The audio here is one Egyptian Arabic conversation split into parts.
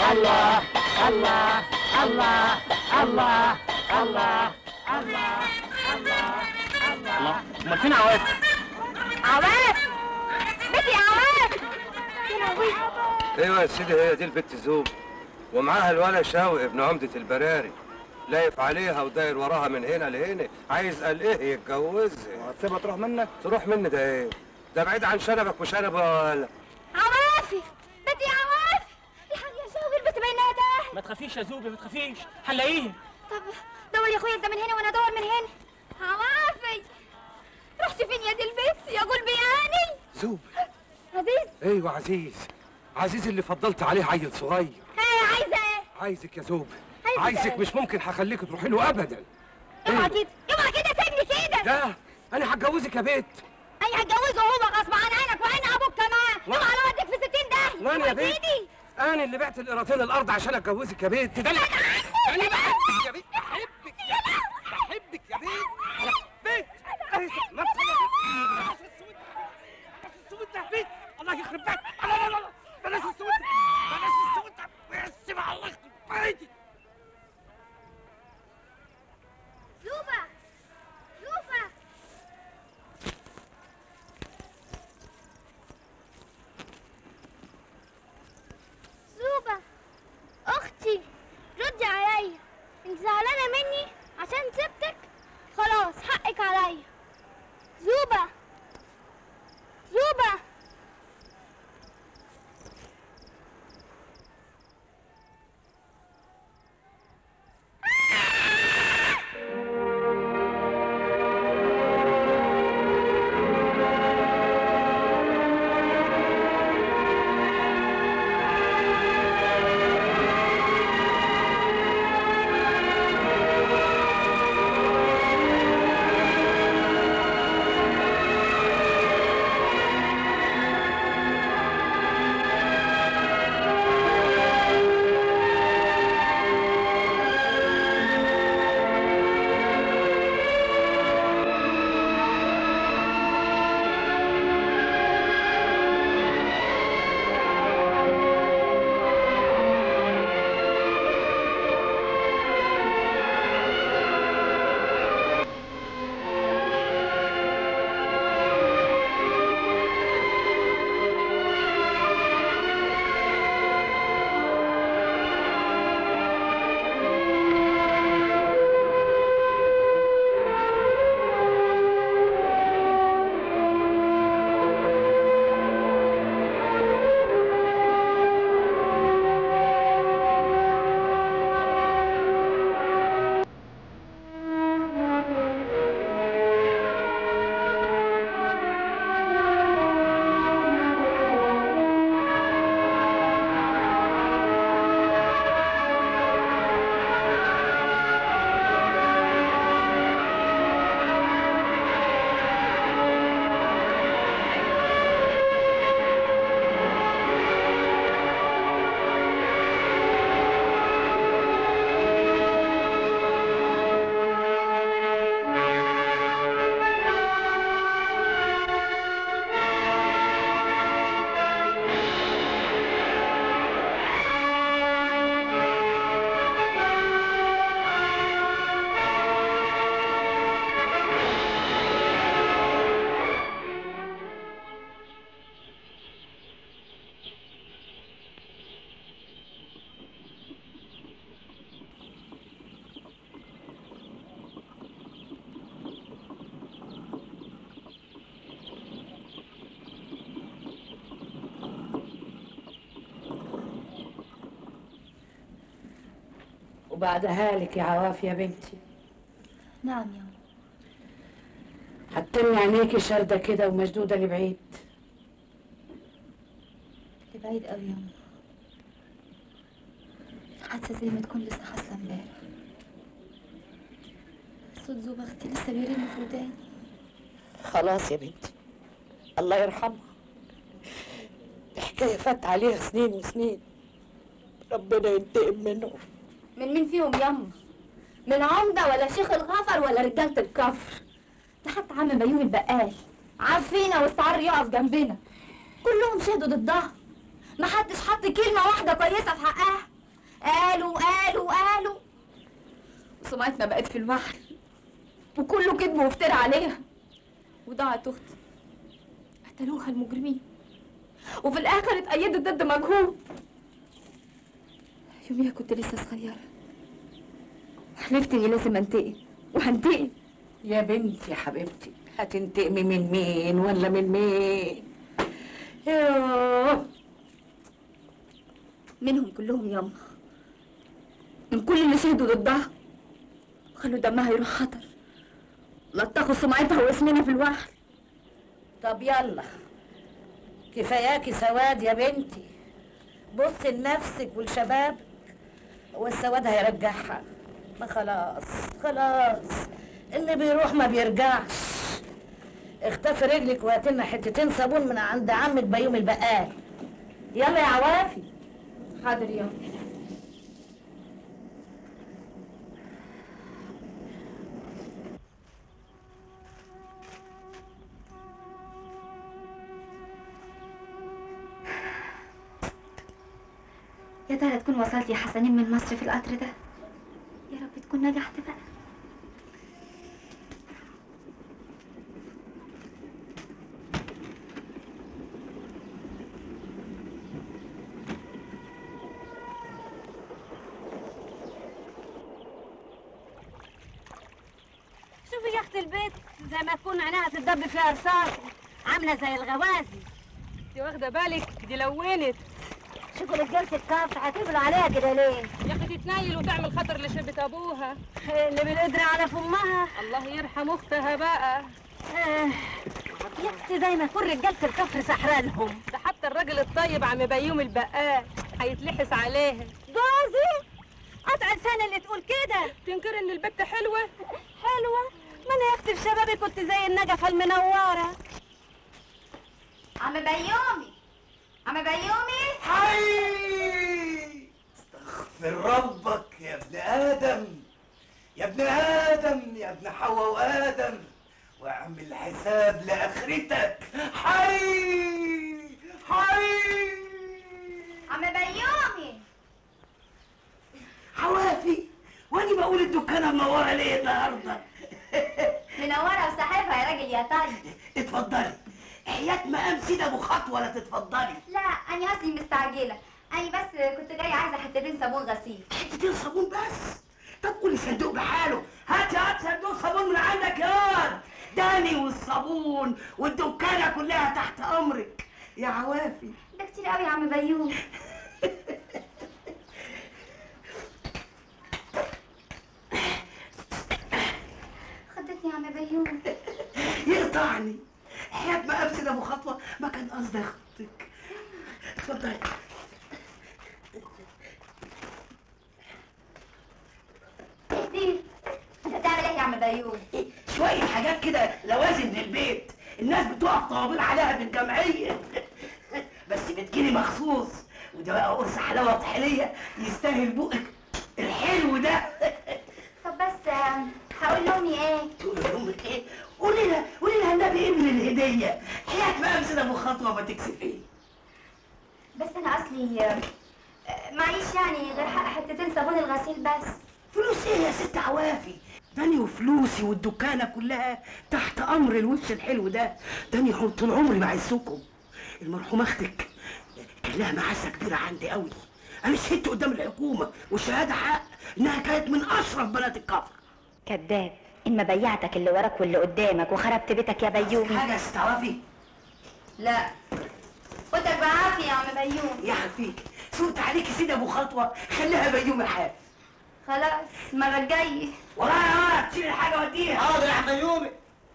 الله الله الله الله الله الله الله الله امال فين عواف عواف بنتي عواف يا لهوي ايوه يا سيدي هي دي البت زوب ومعاها الولا شاوي ابن عمدة البراري لايف عليها وداير وراها من هنا لهنا عايز قال ايه يتجوزها هتسيبها تروح منك تروح مني ده ايه ده بعيد عن شنبك وشنب ولا عوافي بنتي عواف الحاج يا شاوي البنت بينها ده ما تخافيش يا زوبي ما تخافيش هنلاقيه طب دور يا اخويا انت من هنا وانا ادور من هنا عوافي رحت فين يا دي البنت يا قلبي يعني زوب عزيز ايوه عزيز عزيز اللي فضلت عليه عيل صغير هي عايزه ايه عايزك يا زوب عايزة عايزك إيه؟ مش ممكن هخليك تروحي له ابدا اوعى كده اوعى كده سيبني كده لا انا هتجوزك يا بيت اي هتجوزه هو غصب عن عينك وعين ابوك كمان لا. اوعى لو اديك في 60 ده وانا يا بيت انا اللي بعت القراطين الارض عشان اتجوزك يا بيت ده انا انا بحبك يا بيت بحبك بحبك يا بيت يا بيت ما تصلي السود ده يا بيت الله يخرب بيتك لا لا لا بلاش السود ده بلاش السود ده ويسمع الله يخرب بيتك زوبة زوبة زوبة اختي ردي عليا انت زعلانة مني عشان سبتك خلاص حقك عليا زوبة زوبة وبعدها لك يا عواف يا بنتي نعم يا أم. حتمني عينيكي شاردة كده ومشدودة لبعيد لبعيد قوي يا أم. حاسة زي ما تكون لسه حاصلة امبارح صوت زوبة اختي لسه بيرن في وداني خلاص يا بنتي الله يرحمها الحكاية فات عليها سنين وسنين ربنا ينتقم منهم من مين فيهم يما من عمدة ولا شيخ الغفر ولا رجالة الكفر ده حتى عم بيومي البقال عارفينا واستعر يقف جنبنا كلهم شهدوا ضدها محدش حط كلمة واحدة كويسة في حقها قالوا قالوا قالوا وسمعتنا بقت في البحر وكله كذب وافترى عليها وضاعت اختي قتلوها المجرمين وفي الاخر اتأيدت ضد مجهول يوميها كنت لسه صغيرة حلفت اني لازم انتقم وهنتقم يا بنتي حبيبتي هتنتقمي من مين ولا من مين يوه منهم كلهم ياما من كل اللي شهدوا ضدها خلوا دمها يروح خطر لطخوا سمعتها واسمنا في الوحل طب يلا كفاياكي سواد يا بنتي بصي لنفسك ولشبابك والسواد هيرجعها ما خلاص خلاص اللي بيروح ما بيرجعش اختفي رجلك وهاتلنا حتتين صابون من عند عمك بيوم البقال يلا يا عوافي حاضر ياما يا ترى تكون وصلت يا حسنين من مصر في القطر ده يا رب تكون نجحت بقى شوفي يا اختي البيت زي ما تكون عينيها تدب فيها رصاص عامله زي الغوازي انت واخده بالك دي لونت شوفوا رجاله الكاف هتقبلوا عليها كده ليه؟ يا اخي تتنيل وتعمل خطر لشبة ابوها اللي بالقدر على فمها الله يرحم اختها بقى آه، يا اختي زي ما يكون رجاله الكفر سحرانهم ده حتى الراجل الطيب عم بيوم البقال هيتلحس عليها جوزي قطع لسان اللي تقول كده تنكر ان البت حلوه حلوه ما انا يا اختي في شبابي كنت زي النجفه المنوره عم بيومي عم بيومي حي استغفر ربك يا ابن آدم يا ابن آدم يا ابن حواء وآدم واعمل حساب لآخرتك حي حي عم بيومي حوافي واني بقول الدكانة منورة ليه النهاردة منورة وصاحبها يا راجل يا طيب اتفضلي حياة مقام سيد ابو خطوة لا تتفضلي لا انا اصلي مستعجله انا بس كنت جايه عايزه حتتين صابون غسيل حتتين صابون بس طب قولي صندوق بحاله هات هات صندوق صابون من عندك يا واد داني والصابون والدكانة كلها تحت امرك يا عوافي ده كتير قوي يا عم بيومي خدتني يا عم بيومي يقطعني حياة مقام سيد ابو خطوة ما كان قصدي اخطك اتفضلي كتير انت بتعمل ايه يا عم بيومي شوية حاجات كده لوازم للبيت الناس بتقف طوابير عليها في الجمعية بس بتجيلي مخصوص وده بقى قرص حلاوة طحينية يستاهل بقك الحلو ده طب بس آم، هقول لامي ايه تقول لأمك ايه؟ قولي لها قولي لها النبي ايه من الهدية حياة ما امسك ابو خطوة ما تكسفيه بس انا اصلي آم، آه، معيش يعني غير حق حتتين صابون الغسيل بس فلوس ايه يا ست عوافي؟ داني وفلوسي والدكانة كلها تحت أمر الوش الحلو ده داني عم- طول عمري بعزكم المرحومة أختك كان لها معزة كبيرة عندي قوي أنا شهدت قدام الحكومة والشهادة حق إنها كانت من أشرف بنات الكفر كذاب ان ما بيعتك اللي وراك واللي قدامك وخربت بيتك يا بيومي حاجة يا ست عوافي لا خدك بعافية يا عم بيومي يا عفيك صرت عليكي سيدة أبو خطوة خليها بيوم الحاف خلاص المرة الجاية والله يا ولد تشيل الحاجة وديها حاضر يا عم بيومي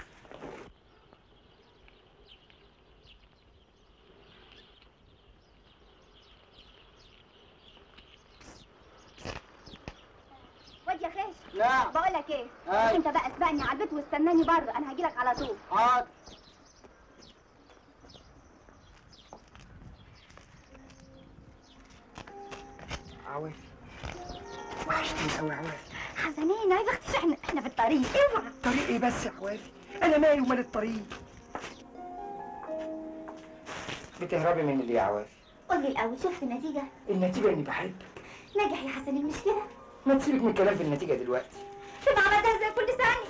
واد يا خيش لا بقول لك ايه أي. انت بقى اسبقني على البيت واستناني بره انا هجيلك على طول حاضر عوافي وحشتني قوي عوافي حسنين عايزه اختي احنا احنا في الطريق اوعى طريق ايه بس يا عوافي انا مالي ومال الطريق بتهربي من اللي يا عوافي قول لي الاول شفت النتيجه النتيجة اني بحبك نجح يا حسنين مش كده ما تسيبك من الكلام في النتيجه دلوقتي تبقى عملتها زي كل ثانيه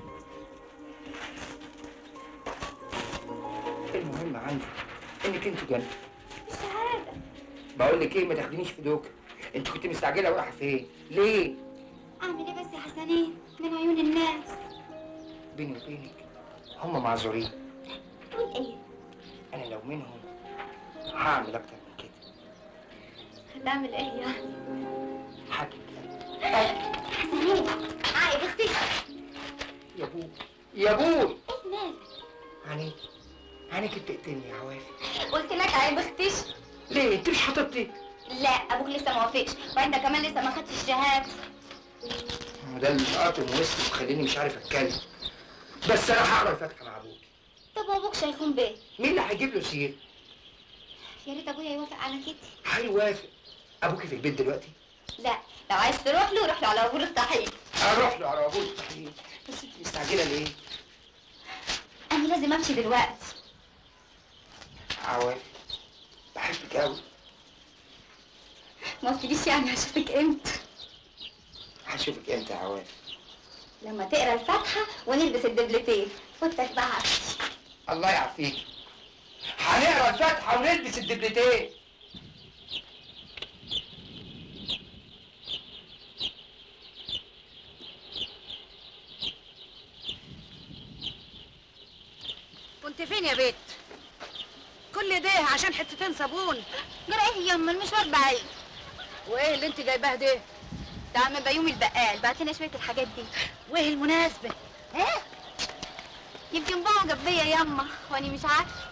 المهم عندي انك انت جنبي مش عارفه بقول لك ايه ما تاخدينيش في دوكه انت كنت مستعجله ورايحه فين ليه اعمل ايه بس يا حسنين من عيون الناس بيني وبينك هم معذورين تقول ايه انا لو منهم هعمل اكتر من كده هتعمل ايه يعني حاجه حسنين عايز اختي يا ابوي يا ابوي ايه مالك عينيك عينيك بتقتلني يا عوافي قلت لك عيب اختيش ليه انت مش خطيبتي لا ابوك لسه ما وافقش وانت كمان لسه ما خدتش الشهاده ما ده اللي قاطم وسطي وخليني مش عارف اتكلم بس انا هقرا الفاتحه مع ابوك طب وابوك شيخون بيه مين اللي هيجيب له سير يا ريت ابويا يوافق على كده هيوافق ابوكي في البيت دلوقتي لا لو عايز تروح له روح له على ابو الطحين اروح له على ابوه التحليل بس انت مستعجله ليه انا لازم امشي دلوقتي عوافي بحبك قوي ما قلتليش يعني هشوفك امتى هشوفك امتى يا عوافي لما تقرا الفاتحه ونلبس الدبلتين فوتك بقى عافية. الله يعافيك هنقرا الفاتحه ونلبس الدبلتين كنت فين يا بيت كل ده عشان حتتين صابون جرى ايه يما المشوار بعيد وايه اللي انت جايباه ده ده عم بيومي البقال بعت لنا شويه الحاجات دي وايه المناسبه ايه يمكن بابا جاب بيا يما وانا مش عارفه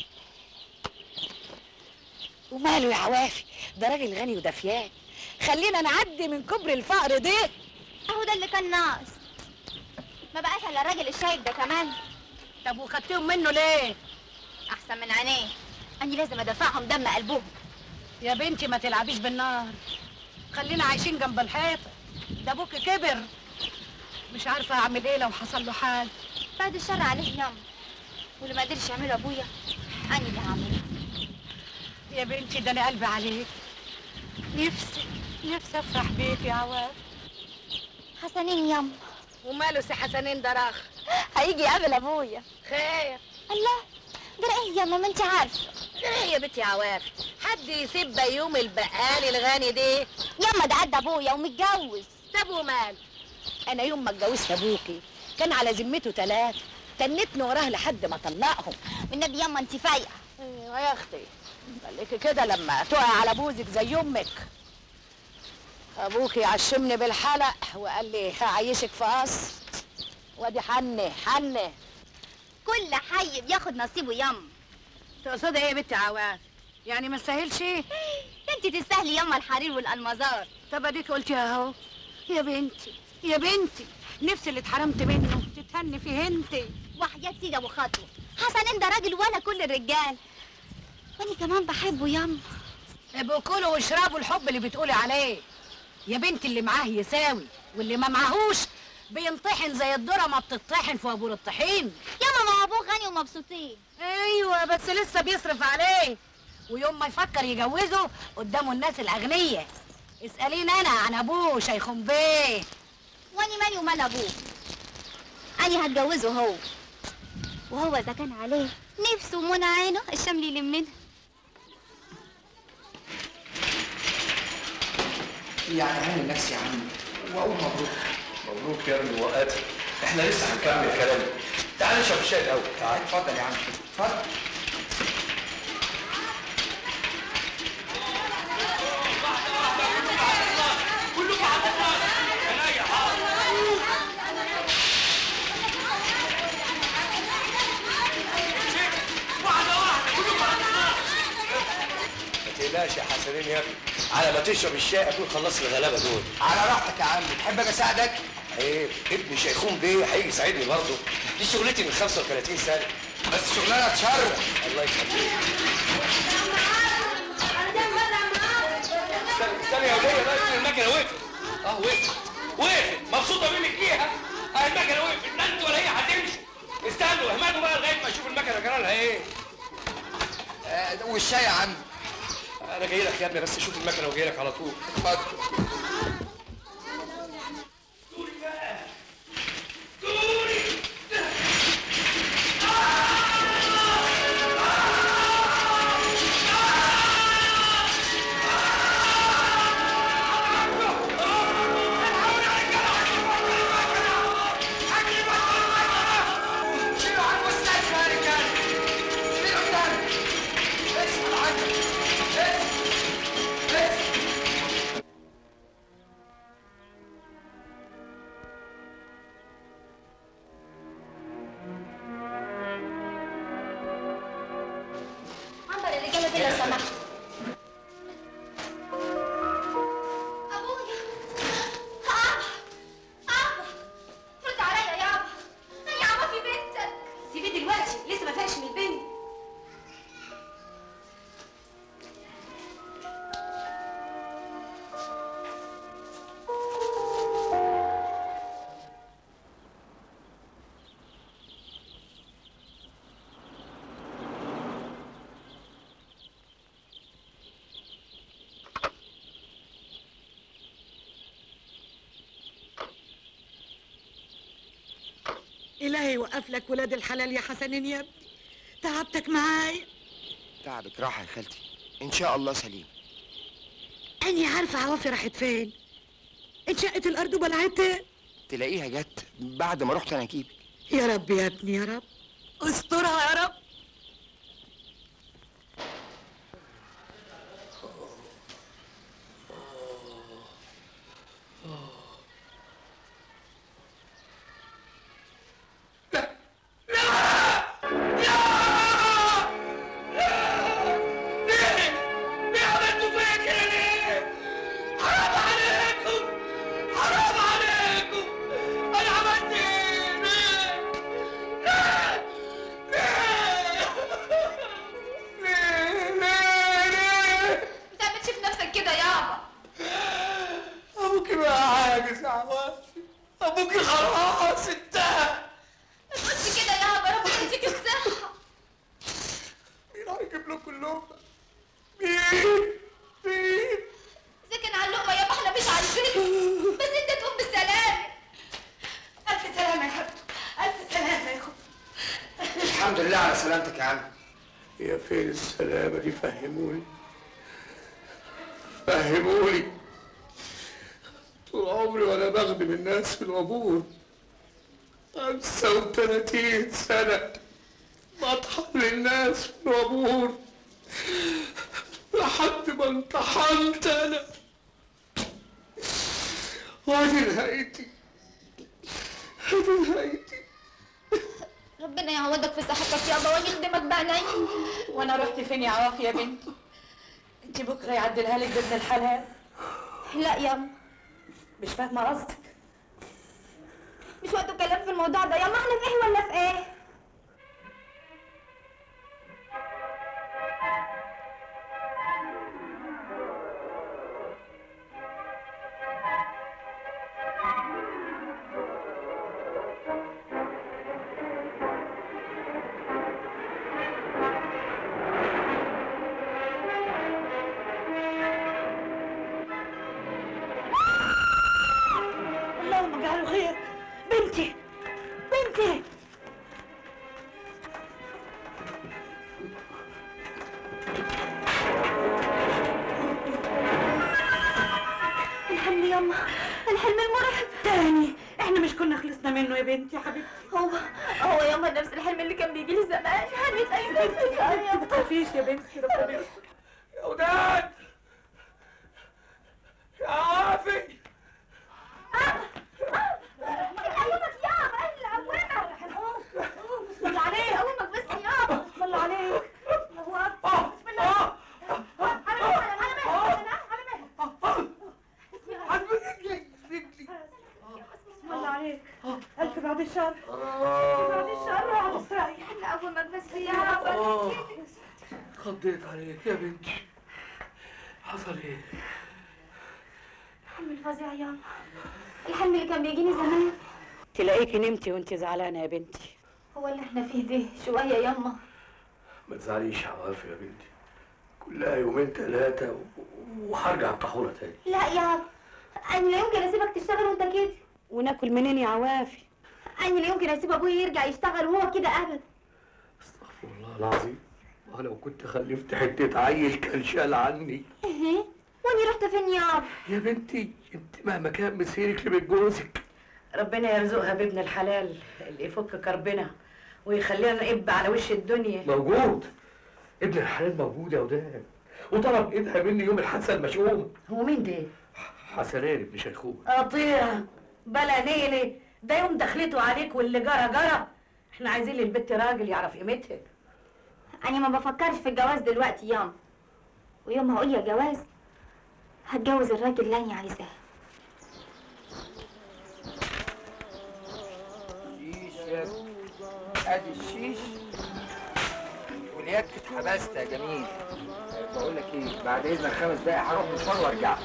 وماله يا عوافي ده راجل غني ودفيان خلينا نعدي من كبر الفقر ده اهو ده اللي كان ناقص ما بقاش الا الراجل الشايب ده كمان طب وخدتهم منه ليه احسن من عينيه اني لازم ادفعهم دم قلبهم يا بنتي ما تلعبيش بالنار خلينا عايشين جنب الحيطه ده ابوك كبر مش عارفه اعمل ايه لو حصل له حاجه بعد الشر عليه يما واللي ما قدرش يعمله ابويا انا اللي هعمله يا بنتي ده انا قلبي عليك نفسي نفسي افرح بيك يا عواف حسنين يما وماله سي حسنين ده راخ هيجي يقابل ابويا خير الله جرى ايه يما ما انت عارفه ايه يا بنتي يا عواف حد يسيب بيوم البقال الغني ده يما ده قد ابويا ومتجوز طب ومال انا يوم ما اتجوزت ابوكي كان على ذمته ثلاثه تنتني وراه لحد ما طلقهم والنبي يما انت فايقه ايوه يا اختي خليكي كده لما تقعي على بوزك زي امك ابوكي عشمني بالحلق وقال لي هعيشك في قصر وادي حني حني كل حي بياخد نصيبه يما تقصدي ايه يا بنتي عواف يعني ما تسهلش ايه انت تستاهلي يما الحرير والالمازار طب اديك قلتي اهو يا بنتي يا بنتي نفسي اللي اتحرمت منه تتهني في هنتي وحياة سيدي ابو خطوه حسنين ده راجل ولا كل الرجال وانا كمان بحبه يما ابقوا كلوا واشربوا الحب اللي بتقولي عليه يا بنتي اللي معاه يساوي واللي ما معهوش بينطحن زي الذره ما بتطحن في ابور الطحين يما ما ابوه غني ومبسوطين ايوه بس لسه بيصرف عليه ويوم ما يفكر يجوزه قدامه الناس الاغنياء اساليني انا عن ابوه شيخون بيه واني مالي ومال ابوه اني هتجوزه هو وهو اذا كان عليه نفسه ومنى عينه الشمل يلمنا يعني عامل نفسي يا عم واقول مبروك مبروك يا ابني وقتي احنا لسه هنكمل كلامنا تعال نشرب الشاي الاول تعال اتفضل يا عم اتفضل ما تقلقش يا حسنين يا ابني على ما تشرب الشاي اكون خلصت الغلابه دول على راحتك يا عم تحب اجي اساعدك عيب ابني شيخون بيه هيجي يساعدني برضه دي شغلتي من 35 سنه بس شغلانه تشرف الله يخليك استنى استنى يا وليه بقى يكون المكنه وقفت اه وقفت وقفت مبسوطه منك ليها اه المكنه وقفت لا انت ولا هي هتمشي استنوا اهملوا بقى لغايه ما اشوف المكنه جرى لها ايه آه والشاي يا عم انا جاي لك يا ابني بس شوف المكنه وجاي لك على طول اتفضل شيلوا عن المستشفى يا رجاله شيلوا قدامي اسحب عنك اسحب اسحب عبر الرجاله دي لو سمحت ابويا ابا ابا رد عليا يابا يا عمى في بنتك سيبيه دلوقتي لسه ما فيهاش من البنت إلهي يوقف لك ولاد الحلال يا حسنين يا ابني تعبتك معايا تعبك راحة يا خالتي إن شاء الله سليم أني عارفة عوافي راحت فين انشقت الأرض وبلعتها تلاقيها جت بعد ما رحت أنا أجيبك يا رب يا ابني يا رب استرها يا رب ليه عملتوا فيا كده ليه؟ حرام عليكم حرام عليكم انا عملت ايه؟ ليه؟ ليه؟ ليه؟ ليه؟ ليه؟ ما تعملش في نفسك كده يابا ابوكي بقى عاجز يا عوافي ابوكي خلاص انتهى ما تقولش كده يابا ربنا يديك الصحه مين هيجيب لكم اللقمه؟ مين؟ مين؟ اذا كان على اللقمه يابا احنا مش عايزين بس انت تقوم بالسلامه ألف سلامة يا حبيبتي ألف سلامة يا أخويا الحمد لله على سلامتك يا عم يا فين السلامة دي فهموني فهموني طول عمري وانا بخدم الناس في العبور خمسة وتلاتين سنة بطحن للناس في العبور لحد ما امتحنت انا وادي نهايتي ادي نهايتي ربنا يعوضك في صحتك يابا ويخدمك بعيني وأنا رحت فين يا عوافي يا بنتي أنت بكرة يعدلها لك بابن الحلال لا ياما مش فاهمة قصدك مش وقت الكلام في الموضوع ده ياما احنا في ايه ولا في ايه اللهم اجعله خير بنتي بنتي الحلم ياما الحلم المرعب تاني احنا مش كنا خلصنا منه يا بنتي يا حبيبتي هو هو ياما نفس الحلم اللي كان بيجي لي زمان هنتقل نفسك ما تخافيش يا بنتي ربنا يستر يا وداد يا عافي قومك يابا اهل قومك بسم الله عليك قومك بس يابا بسم الله عليك الله اكبر بسم الله على مهلك على مهلك على مهلك حسبي رجلي رجلي بسم الله عليك ألف بعد الشر بعد الشر هتستريح قومك بس يابا خضيت عليك يا بنتي حصل ايه؟ الحلم الفظيع ياما الحلم اللي كان بيجيني زمان تلاقيكي نمتي وانت زعلانة يا هو اللي احنا فيه ده شوية ياما ما تزعليش يا عوافي يا بنتي كلها يومين ثلاثة وهرجع الطحونة تاني لا يا انا لا يمكن اسيبك تشتغل وانت كده وناكل منين يا عوافي انا لا يمكن اسيب ابويا يرجع يشتغل وهو كده ابدا والله العظيم ولو كنت خلفت حتة عيل كان شال عني ايه واني رحت فين يابا يا بنتي انت مهما كان مسيرك لبيت جوزك ربنا يرزقها بابن الحلال اللي يفك كربنا ويخلينا نقب على وش الدنيا موجود ابن الحلال موجود يا وداد وطلب ايدها مني يوم الحادثة المشؤوم هو مين ده؟ حسنين ابن شيخوخ قطيع بلا نيلي ده يوم دخلته عليك واللي جرى جرى احنا عايزين للبت راجل يعرف قيمتها انا ما بفكرش في الجواز دلوقتي ياما ويوم ما اقول يا جواز هتجوز الراجل اللي انا عايزاه شيش يا ابني. ادي الشيش واليد اتحبست يا جميل بقول لك ايه بعد اذنك خمس دقايق هروح مشوار وارجع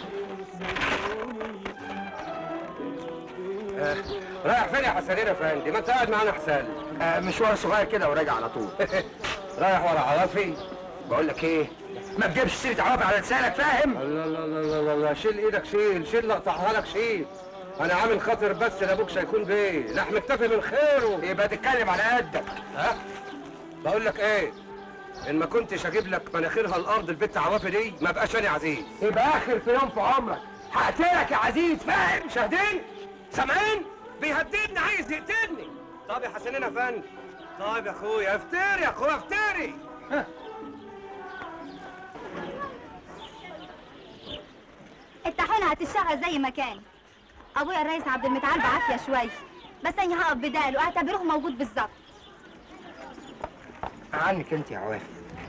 رايح فين يا حسنين يا فندم؟ ما انت قاعد معانا حسن آه مشوار صغير كده وراجع على طول رايح ورا عوافي بقول لك ايه ما تجيبش سيره عوافي على لسانك فاهم لا لا لا لا لا لا شيل ايدك شيل شيل اقطعها لك شيل انا عامل خاطر بس لابوك هيكون بيه لا مكتفي من خيره يبقى تتكلم على قدك ها بقول لك ايه ان ما كنتش اجيب لك مناخيرها الارض البت عوافي دي ما بقاش انا عزيز يبقى اخر في يوم في عمرك هقتلك يا عزيز فاهم شاهدين سامعين بيهددني عايز يقتلني طب يا حسنين يا فندم طيب يا اخويا افتري يا اخويا افتري الطاحونة هتشتغل زي ما كان ابويا الرئيس عبد المتعال بعافية شوية بس انا هقف بداله اعتبره موجود بالظبط عنك انت يا عوافي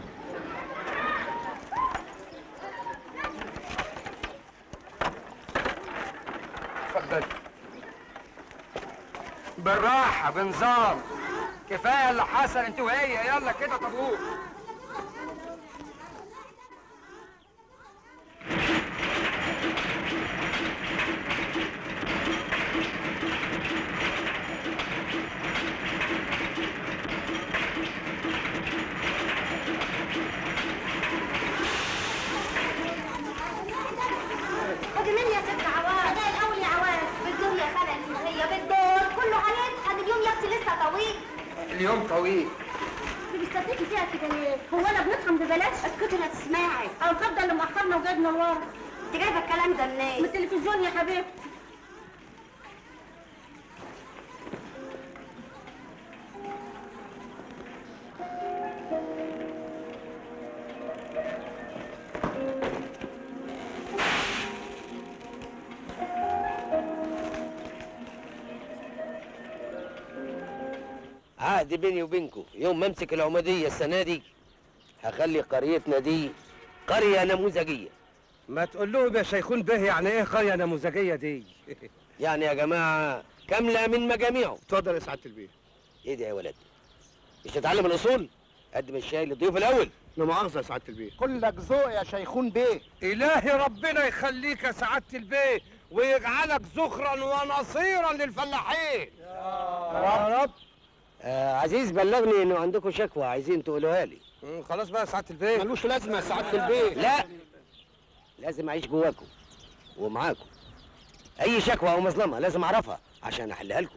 اتفضل بالراحة بنظام كفاية اللي حصل انت وهي يلا كده طابور خدي مني يا ست عواف انا الاول يا عواف بالدور يا خالة المخية بالدور كله هنضحك اليوم يا اختي لسه طويل اليوم طويل انت بتستدقي فيها كده ليه؟ هو انا بنفهم ببلاش؟ اسكتي لا تسمعي او الخضه اللي مأخرنا وجايبنا لورا انت جايبه الكلام ده منين؟ من التلفزيون يا حبيبتي عهد بيني وبينكم يوم ما امسك العموديه السنه دي هخلي قريتنا دي قريه نموذجيه ما تقول لهم يا شيخون به يعني ايه قريه نموذجيه دي يعني يا جماعه كامله من مجاميعه اتفضل يا سعاده البيه ايه ده يا ولد مش تتعلم الاصول قدم الشاي للضيوف الاول لا مؤاخذه يا سعاده البيه كلك ذوق يا شيخون بيه الهي ربنا يخليك يا سعاده البيه ويجعلك ذخرا ونصيرا للفلاحين يا رب آه عزيز بلغني انه عندكم شكوى عايزين تقولوها لي مم، خلاص بقى يا سعاده البيه ملوش لازمه يا سعاده البيه لا لازم اعيش جواكم ومعاكم اي شكوى او مظلمه لازم اعرفها عشان احلها لكم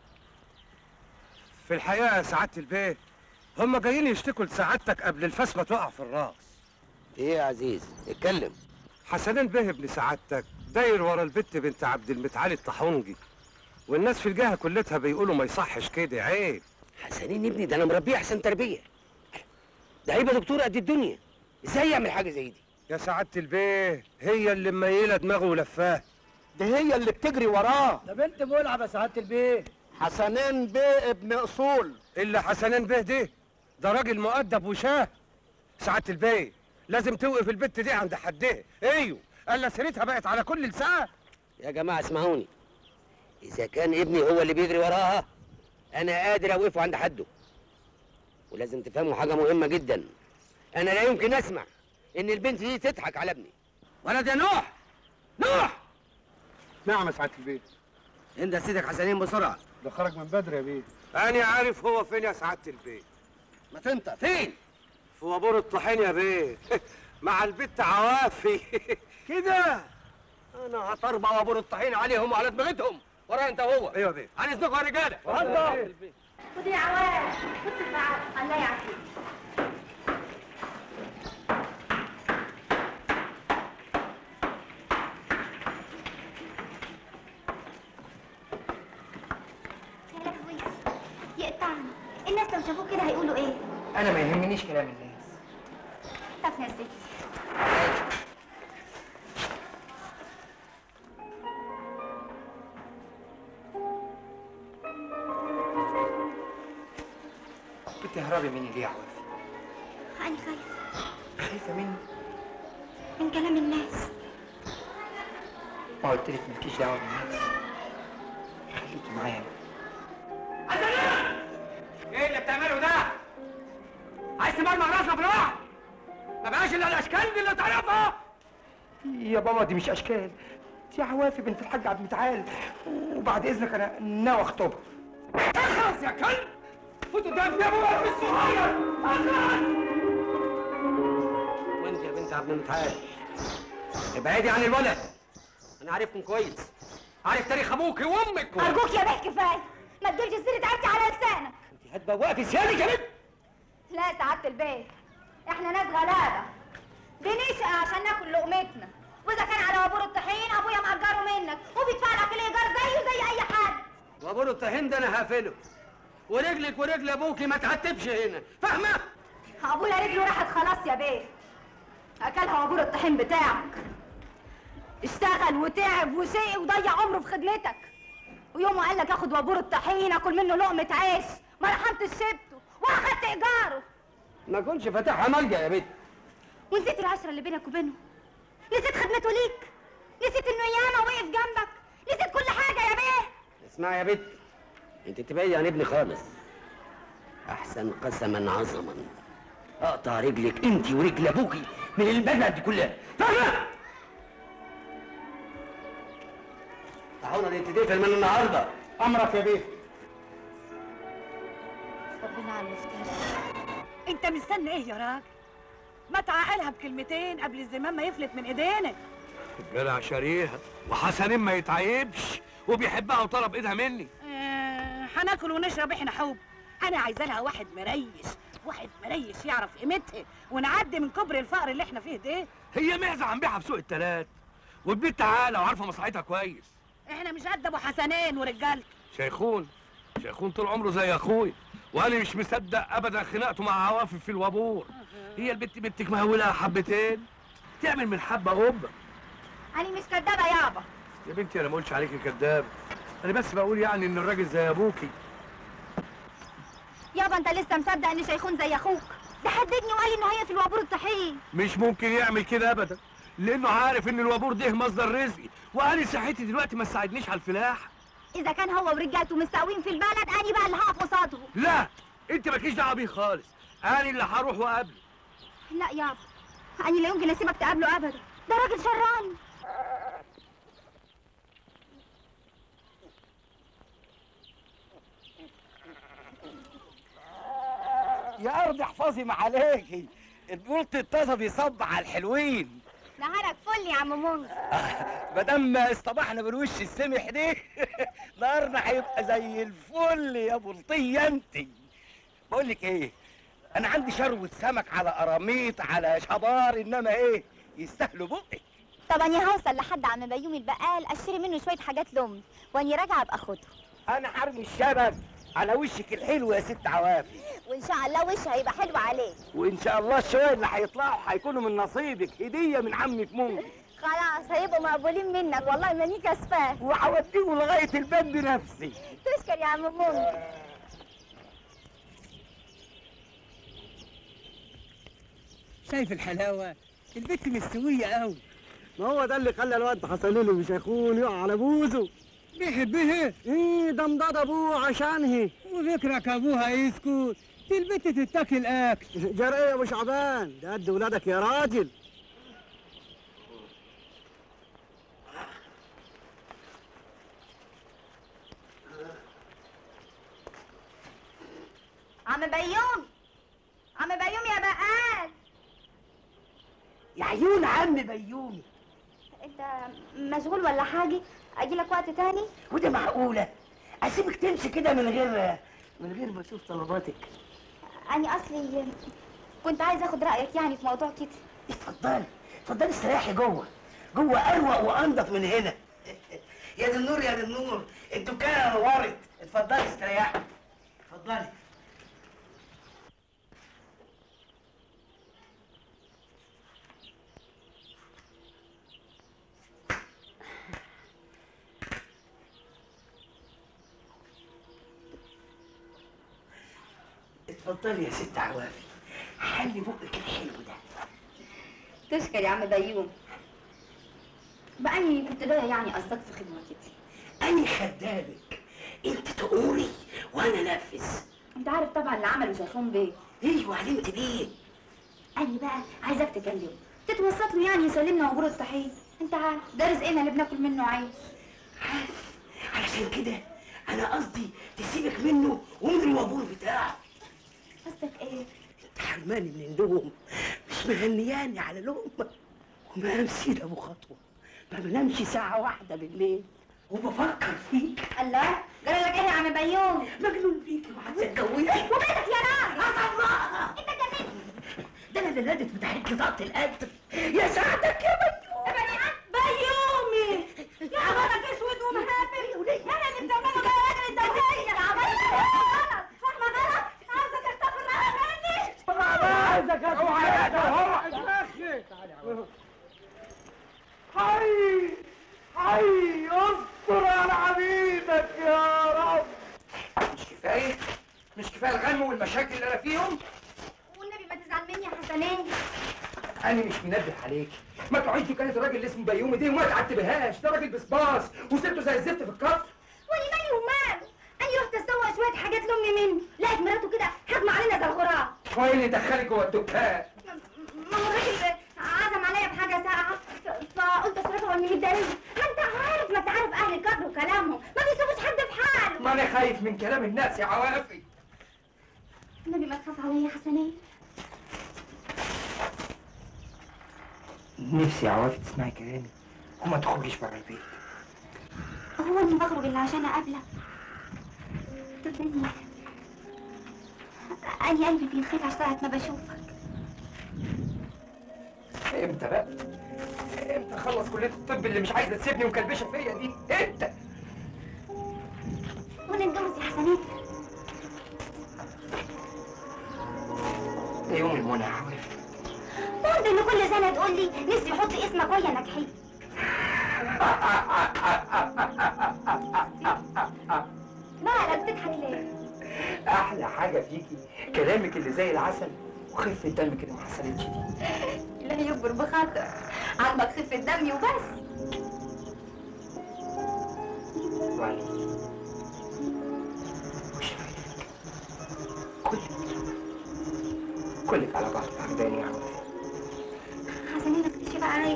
في الحقيقه يا سعاده البيه هم جايين يشتكوا لسعادتك قبل الفاس ما تقع في الراس ايه يا عزيز اتكلم حسنين به ابن سعادتك داير ورا البت بنت عبد المتعالي الطحونجي والناس في الجهه كلتها بيقولوا ما يصحش كده عيب حسنين ابني ده انا مربيه احسن تربيه ده هيبقى دكتور قد الدنيا ازاي يعمل حاجه زي دي يا سعاده البيه هي اللي مميله دماغه ولفاه ده هي اللي بتجري وراه ده بنت ملعب يا سعاده البيه حسنين بيه ابن اصول اللي حسنين به ده ده راجل مؤدب وشاه سعاده البيه لازم توقف البت دي عند حدها ايوه قال سيرتها بقت على كل لسان يا جماعه اسمعوني اذا كان ابني هو اللي بيجري وراها انا قادر اوقفه عند حده ولازم تفهموا حاجه مهمه جدا انا لا يمكن اسمع ان البنت دي تضحك على ابني ولد يا نوح نوح نعم يا سعاده البيه انت سيدك حسنين بسرعه ده خرج من بدري يا بيه انا عارف هو فين يا سعاده البيه ما انت فين في وابور الطحين يا بيه مع البت عوافي كده انا هطربع وابور الطحين عليهم وعلى دماغتهم ورايا انت وهو ايوه بيه عن اذنكم يا رجاله اتفضل خدي يا عواد خد البعض الله يعافيك يا لهوي يقطعني الناس لو شافوك كده هيقولوا ايه؟ انا ما يهمنيش كلام الناس طب يا ستي بتهربي مني ليه يا عوافي أنا خايفة خايفه مني من كلام الناس ما قلت لك مالكيش دعوه بالناس خليكي معايا ايه اللي بتعمله ده؟ عايز تمرمغ راسنا في الواحد ما بقاش الا الاشكال دي اللي تعرفها يا بابا دي مش اشكال دي عوافي بنت الحاج عبد المتعال وبعد اذنك انا ناوي اخطبها اخلص يا كلب فوت قدام يا ابويا مش صغير اخلص وانت يا بنت عبد المتعال ابعدي عن الولد انا عارفكم كويس عارف تاريخ ابوك وامك أرجوك يا بيه كفاية ما تجيبش سيرة عيلتي على لسانك انت هتبوقي في سيادك يا بنت لا يا سعادة البيت احنا ناس غلابة بنشقى عشان ناكل لقمتنا واذا كان على وابور الطحين ابويا مأجره منك وبيدفع لك الايجار زيه زي اي حد وابو الطحين ده انا هقفله ورجلك ورجل ابوكي ما تعتبش هنا فاهمه ابويا رجله راحت خلاص يا بيه اكلها وابور الطحين بتاعك اشتغل وتعب وشقي وضيع عمره في خدمتك ويوم قال لك اخد وابور الطحين اكل منه لقمه عيش ما رحمتش شبته ولا خدت ايجاره ما كنتش فاتحها ملجا يا بنت ونسيت العشرة اللي بينك وبينه نسيت خدمته ليك نسيت انه ياما وقف جنبك نسيت كل حاجة يا بيه اسمعي يا بت انت تبعدي عن ابني خالص احسن قسما عظما اقطع رجلك انت ورجل ابوكي من البلد دي كلها فاهمه تعاونة دي تقفل من النهارده امرك يا بيه ربنا على المفتاح انت مستني ايه يا راجل ما تعقلها بكلمتين قبل الزمام ما يفلت من ايدينا جدع شاريها وحسنين ما يتعيبش وبيحبها وطلب ايدها مني آه، هناكل ونشرب احنا حب انا عايزه لها واحد مريش واحد مريش يعرف قيمتها ونعدي من كبر الفقر اللي احنا فيه ده هي معزه عم بيعها في سوق التلات والبيت تعالى وعارفه مصلحتها كويس احنا مش قد ابو حسنين ورجالته شيخون شيخون طول عمره زي اخوي وانا مش مصدق ابدا خناقته مع عوافي في الوابور هي البت بنتك مهولها حبتين تعمل من حبه قبه انا مش كدابة يابا يا بنتي انا ما قلتش عليكي كداب انا بس بقول يعني ان الراجل زي ابوكي يابا انت لسه مصدق ان شيخون زي اخوك ده حددني وقال انه هيقفل وابور الطحين مش ممكن يعمل كده ابدا لانه عارف ان الوابور ده مصدر رزقي وانا صحتي دلوقتي ما تساعدنيش على الفلاح اذا كان هو ورجالته مستقوين في البلد اني بقى اللي هقف قصادهم لا انت مالكيش دعوه بيه خالص انا اللي هروح واقابله لا يابا اني لا يمكن اسيبك تقابله ابدا ده راجل شراني يا ارض احفظي ما عليكي البولت الطازه بيصب على الحلوين نهارك فل يا عم منذر ما دام اصطبحنا بالوش السمح ده نهارنا هيبقى زي الفل يا بلطيه انت بقول لك ايه انا عندي شروه سمك على قراميط على شبار انما ايه يستاهلوا بقك طب اني هوصل لحد عم بيومي البقال اشتري منه شويه حاجات لامي واني راجعه ابقى اخدهم انا حرمي الشبك على وشك الحلو يا ست عوافي وان شاء الله وش هيبقى حلو عليك وان شاء الله الشوية اللي هيطلعوا هيكونوا من نصيبك هديه من عمك مونج خلاص هيبقوا مقبولين منك والله ماني كسفان وهوديهم لغايه الباب بنفسي تشكر يا عم منذر شايف الحلاوه البت مستويه قوي ما هو ده اللي خلى الواد حسنين مش هيكون يقع على بوزه بيحبها ايه ده مضاد ابوه عشانه وفكرك ابوها يسكت دي البت تتاكل اكل جرى ايه يا ابو شعبان ده قد ولادك يا راجل عم بيوم عم بيوم يا بقال عيون عم بيومي انت مشغول ولا حاجه اجيلك وقت تاني وده معقوله اسيبك تمشي كده من غير من غير ما اشوف طلباتك انا اصلي كنت عايز اخد رايك يعني في موضوع كده اتفضلي اتفضلي استريحي جوه جوه اروق وانضف من هنا يا دي النور يا دي النور الدكانه نورت اتفضلي استريحي اتفضلي اتفضلي يا ست عوافي حلي بقك الحلو ده تشكر يا عم بيوم بقى اني كنت جايه يعني قصدك في خدمه كده أنا خدامك أنت تقولي وأنا أنفذ انت عارف طبعا اللي عمله شيخون بيه ايوه علمت بيه قال لي بقى عايزك تكلمه تتوسط له يعني يسلمنا عبور الطحين انت عارف ده رزقنا اللي بناكل منه عيش علشان كده أنا قصدي تسيبك منه ومن الوابور بتاعه قصدك ايه أنت حرماني من النوم مش مهنياني على لقمة وما أمسي أبو خطوة ما بنامش ساعة واحدة بالليل وبفكر فيك الله جرى لك ايه يا عم بيوم مجنون فيك وهتتجوزي وبيتك يا راجل الله انت كمان ده انا اللي نادت بتاعت ضغط القدر يا سعدك يا بيوم بيومي يا عمرك اسود ومهابل انا اللي بتعمله ده راجل الدولية يا عمرك غلط فاهمة غلط عاوزة تخطف الراجل مني عايزك اوعى حي حي استر على عبيدك يا رب مش كفايه مش كفايه الغم والمشاكل اللي انا فيهم والنبي ما تزعل مني يا حسنين انا مش منبه عليك ما تقعدش كانت الراجل اللي اسمه بيومي دي وما تعتبهاش ده راجل بصباص وسبته زي الزفت في الكفر ولي مالي وماله انا رحت اسوق شويه حاجات لامي مني لقيت مراته كده هجمه علينا زي الغراب هو اللي دخلك جوه الدكان ما هو الراجل عزم عليا بحاجه ساقعه ف- فقلت اصرفها واني متضايقه ما انت عارف ما انت عارف اهل الكفر وكلامهم ما بيسيبوش حد في حاله ما انا خايف من كلام الناس يا عوافي النبي ما تخاف عليا يا حسنين نفسي يا عوافي تسمعي كلامي وما تخرجيش بره البيت هو انا بخرج الا عشان اقابلك صدقني انا قلبي بينخلع ساعه ما بشوفك امتى بقى امتى اخلص كليه الطب اللي مش عايزه تسيبني ومكلبشه فيا دي امتى وانا اتجوز يا حسنين ده يوم المنى يا عوافي برضه ان كل سنه تقول لي نفسي يحط اسمك ويا نجحين مالك بتضحك ليه؟ احلى حاجه فيكي كلامك اللي زي العسل وخفه دمك اللي ما حصلتش دي لا يكبر بخاطر عاجبك خفه دمي وبس وعليكي وشفايفك كلك كلك على بعض عجباني يا عوافي حسنين اكتشف بقى عليا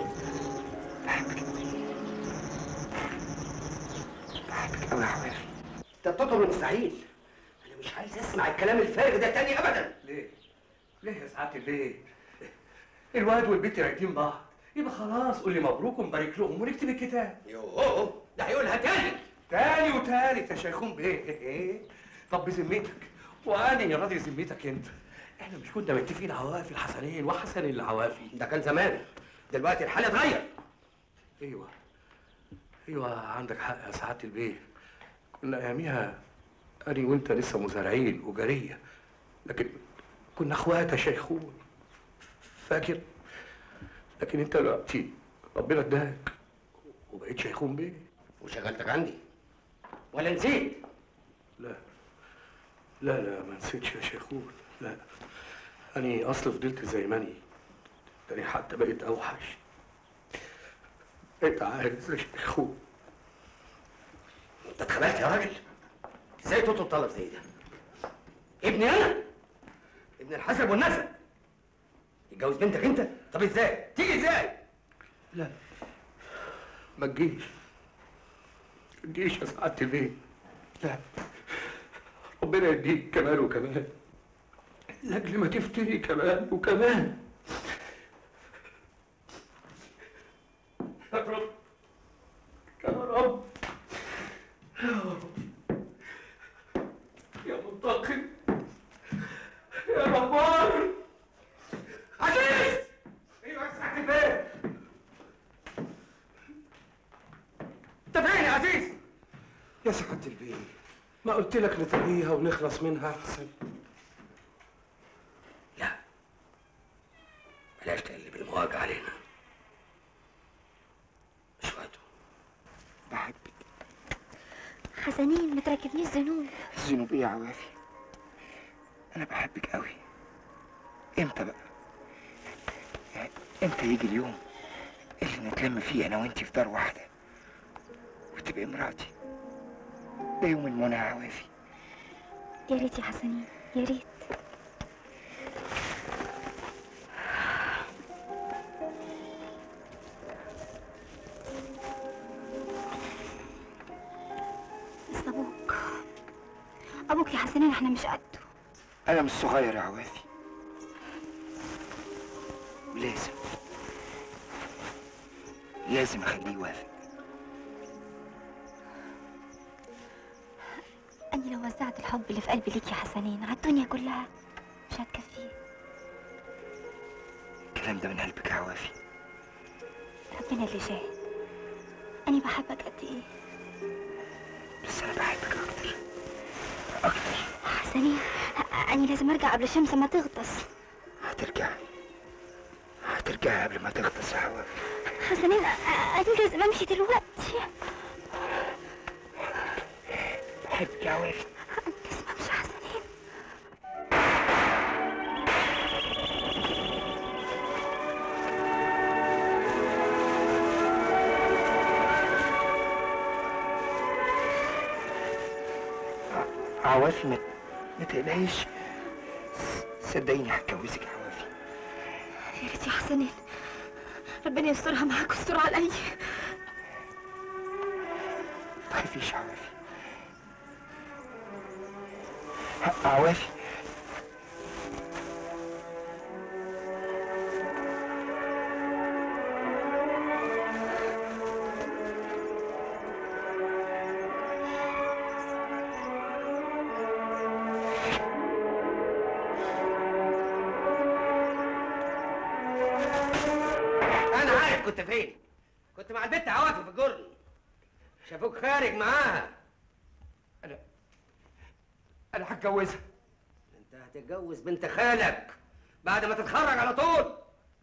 بحبك قوي يا عوافي ده التطر المستحيل انا مش عايز اسمع الكلام الفارغ ده تاني ابدا ليه؟ ليه يا سعادة ليه؟ الواد والبنت راكبين بعض يبقى خلاص قول لي مبروك ونبارك لهم ونكتب الكتاب يوه ده هيقولها تاني تاني وتالت يا شيخون بيه ايه طب بذمتك وانا يا راضي ذمتك انت احنا مش كنا متفقين عوافي الحسنين وحسن العوافي ده كان زمان دلوقتي الحال اتغير ايوه ايوه عندك حق يا سعاده البيه كنا اياميها انا وانت لسه مزارعين وجاريه لكن كنا اخوات يا شيخون فاكر لكن انت دلوقتي ربنا اداك وبقيت شيخون بيه وشغلتك عندي ولا نسيت لا لا لا ما نسيتش يا شيخون لا أنا أصل فضلت زي ما أني ده أنا حتى بقيت أوحش أنت عارف يا شيخون انت اتخبلت يا راجل ازاي تطلب طلب زي ده ابني انا ابن الحسب والنسب يتجوز بنتك انت طب ازاي تيجي ازاي لا ما تجيش ما تجيش يا سعادة البيه لا ربنا يديك كمان وكمان لاجل ما تفتري كمان وكمان رب يا رب يا منتقم يا جبار عزيز ايوه ساعة البيت انت فين يا عزيز يا سعادة البيه ما قلت لك نتقيها ونخلص منها احسن بلاش تقلب المواجع علينا مش وقته بحبك حسنين ما تركبنيش ذنوب الذنوب ايه يا عوافي انا بحبك قوي امتى بقى يعني امتى يجي اليوم اللي نتلم فيه انا وانتي في دار واحده وتبقي مراتي ده يوم المنى يا عوافي يا ريت يا حسنين يا ريت بس ابوك ابوك يا حسنين احنا مش قده انا مش صغير يا عوافي ولازم لازم اخليه يوافق اني لو وزعت الحب اللي في قلبي ليك يا حسنين على الدنيا كلها مش هتكفيه الكلام ده من قلبك يا عوافي ربنا اللي شاهد اني بحبك قد ايه بس انا بحبك اكتر حسنين اني لازم ارجع قبل الشمس ما تغطس هترجع هترجع قبل ما تغطس يا عوافي حسنين اني لازم امشي دلوقتي بحبك يا عوافي لازم امشي حسنين عوافي ما ما تقلقيش صدقيني هتجوزك يا عوافي يا ريت يا حسنين ربنا يسترها معاك ويستر عليا ما تخافيش يا عوافي ه- عوافي انا عارف كنت فين كنت مع البت عوافي في الجرن شافوك خارج معاها انا انا هتجوزها انت هتتجوز بنت خالك بعد ما تتخرج على طول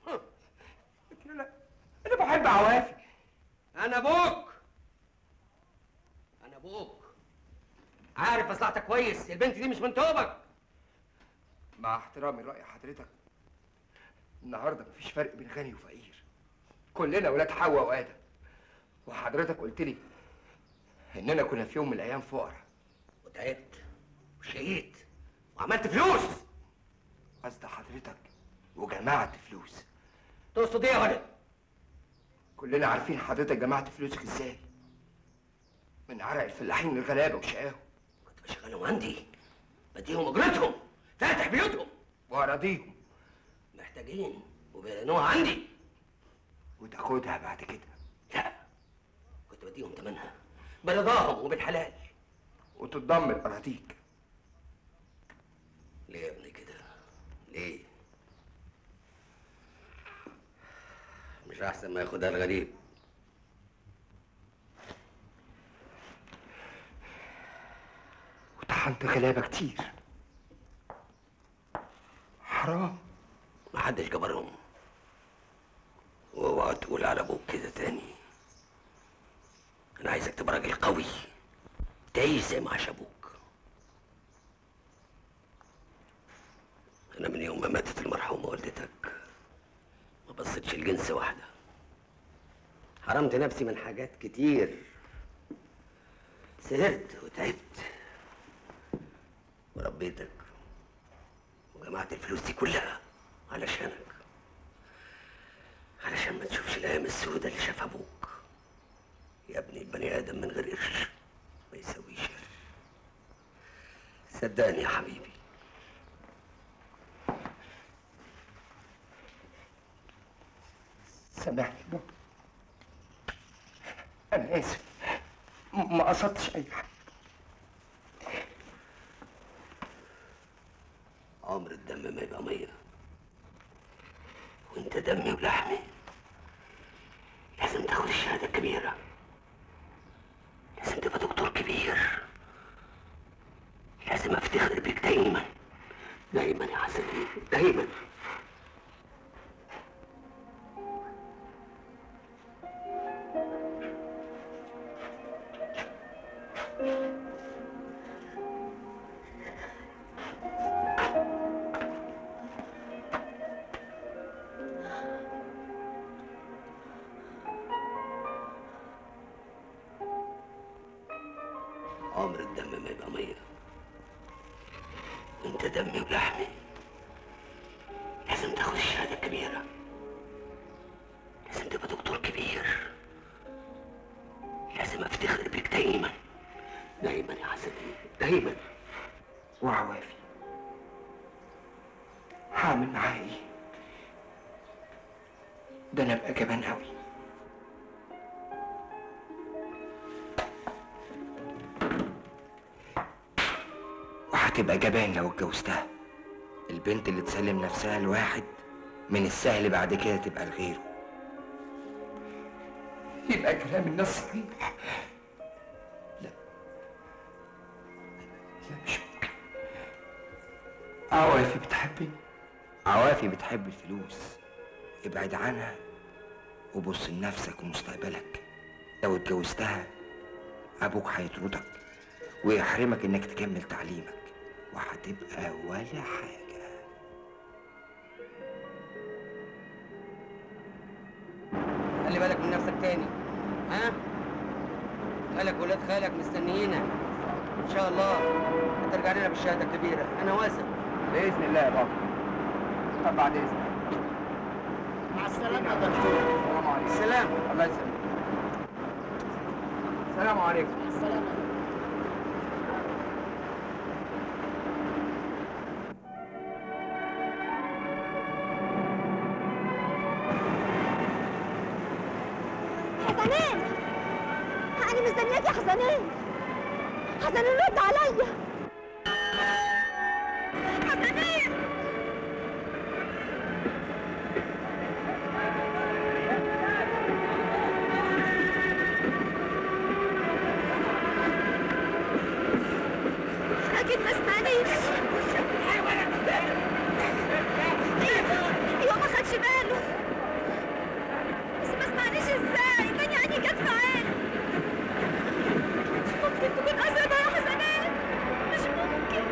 انا بحب عوافي انا ابوك انا ابوك عارف مصلحتك كويس البنت دي مش من توبك مع احترامي لرأي حضرتك النهارده مفيش فرق بين غني وفقير كلنا ولاد حواء وآدم وحضرتك قلت لي إننا كنا في يوم من الأيام فقراء وتعبت وشقيت وعملت فلوس قصد حضرتك وجمعت فلوس تقصد ايه يا ولد؟ كلنا عارفين حضرتك جمعت فلوسك ازاي من عرق الفلاحين الغلابه وشقاهم كنت بشغلهم عندي بديهم اجرتهم فاتح بيوتهم واراضيهم محتاجين وبيرنوها عندي وتاخدها بعد كده لا كنت بديهم تمنها برضاهم وبالحلال وتتضمن اراضيك ليه يا ابني كده ليه مش احسن ما ياخدها الغريب وطحنت غلابه كتير حرام محدش جبرهم واوعى تقول على ابوك كده تاني انا عايزك تبقى راجل قوي تعيش زي ما عاش ابوك انا من يوم ما ماتت المرحومه والدتك ما بصيتش لجنس واحده حرمت نفسي من حاجات كتير سهرت وتعبت وربيتك وجمعت الفلوس دي كلها علشانك علشان ما تشوفش الايام السوداء اللي شافها ابوك يا ابني البني ادم من غير قرش ما يسويش صدقني يا حبيبي سامحني يا بابا انا اسف م- ما قصدتش اي حاجه عمر الدم ما يبقى ميه وانت دمي ولحمي لازم تاخد الشهاده الكبيره لازم تبقى دكتور كبير لازم افتخر بيك دايما دايما يا حسن دايما عمر الدم ما يبقى ميه وانت دمي ولحمي لازم تاخد الشهاده الكبيره لازم تبقى دكتور كبير لازم افتخر بيك دايما دايما يا حسن دايما وعوافي هعمل معاه ايه ده انا ابقى جبان قوي وهتبقى جبان لو اتجوزتها البنت اللي تسلم نفسها لواحد من السهل بعد كده تبقى لغيره يبقى كلام الناس صحيح لا لا مش ممكن عوافي بتحبني عوافي بتحب الفلوس ابعد عنها وبص لنفسك ومستقبلك لو اتجوزتها ابوك هيطردك ويحرمك انك تكمل تعليمك وهتبقى ولا حاجه خلي بالك من نفسك تاني ها خالك ولاد خالك مستنيينك ان شاء الله هترجع لنا بالشهاده الكبيره انا واثق باذن الله يا بابا طب بعد اذنك مع السلامه يا دكتور السلام عليكم السلام الله يسلمك السلام عليكم السلام حسنين أنا مستنياك يا حسنين حسنين رد عليا حسنين أكيد ما سمعنيش أيوة ما خدش باله بس ما سمعنيش ازاي تاني عيني جت في عيني مش ممكن تكون أسودة يا حسنين مش ممكن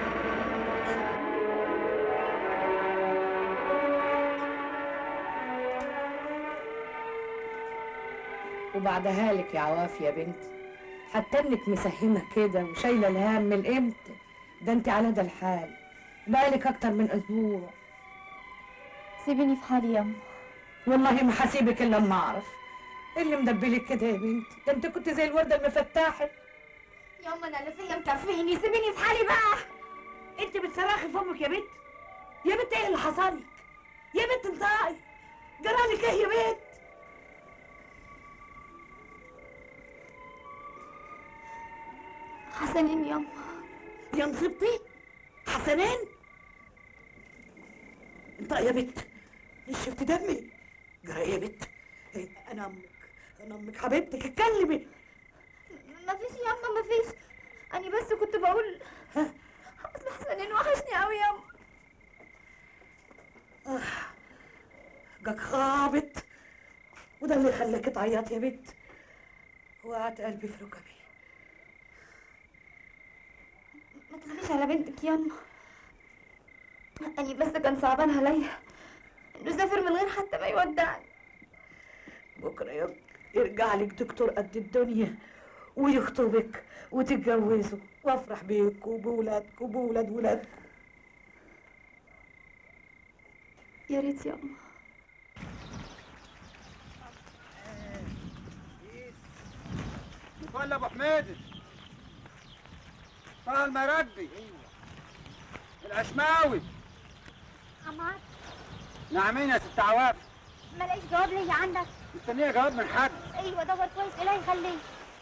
وبعدها لك يا عوافي يا بنتي حتى انك مسهمه كده وشايله الهم من امتى ده انت على ده الحال بقالك اكتر من اسبوع سيبيني في حالي ياما والله ما هسيبك الا لما اعرف إيه اللي مدبلك كده يا بنتي ده انت كنت زي الورده المفتاحه ياما أنا اللي فيا مكفيني سيبيني في حالي بقى انت بتصرخي في امك يا بنت يا بنت ايه اللي حصل لك يا بنت انطقي جرالك ايه يا بنت حسنين ياما يا نصيبتي حسنين انت يا بنت شفت دمي جرى ايه يا بنت إيه، انا امك انا امك حبيبتك اتكلمي مفيش ياما مفيش أنا بس كنت بقول أصل حسنين وحشني أوي ياما آه، جاك خابط وده اللي خلاك تعيط يا بنت وقعت قلبي في ركبي ما تخافيش على بنتك ياما أنا بس كان صعبان عليا إنه سافر من غير حتى ما يودعني بكره يا- يرجع لك دكتور قد الدنيا ويخطبك وتتجوزوا وافرح بيك وبولادك وبولاد ولادك يا ريت ياما ولا ابو حميد طه المردي العشماوي عمار نعمين يا ست عواف ماليش جواب ليا عندك مستنيه جواب من حد ايوه دور كويس ايه يخليه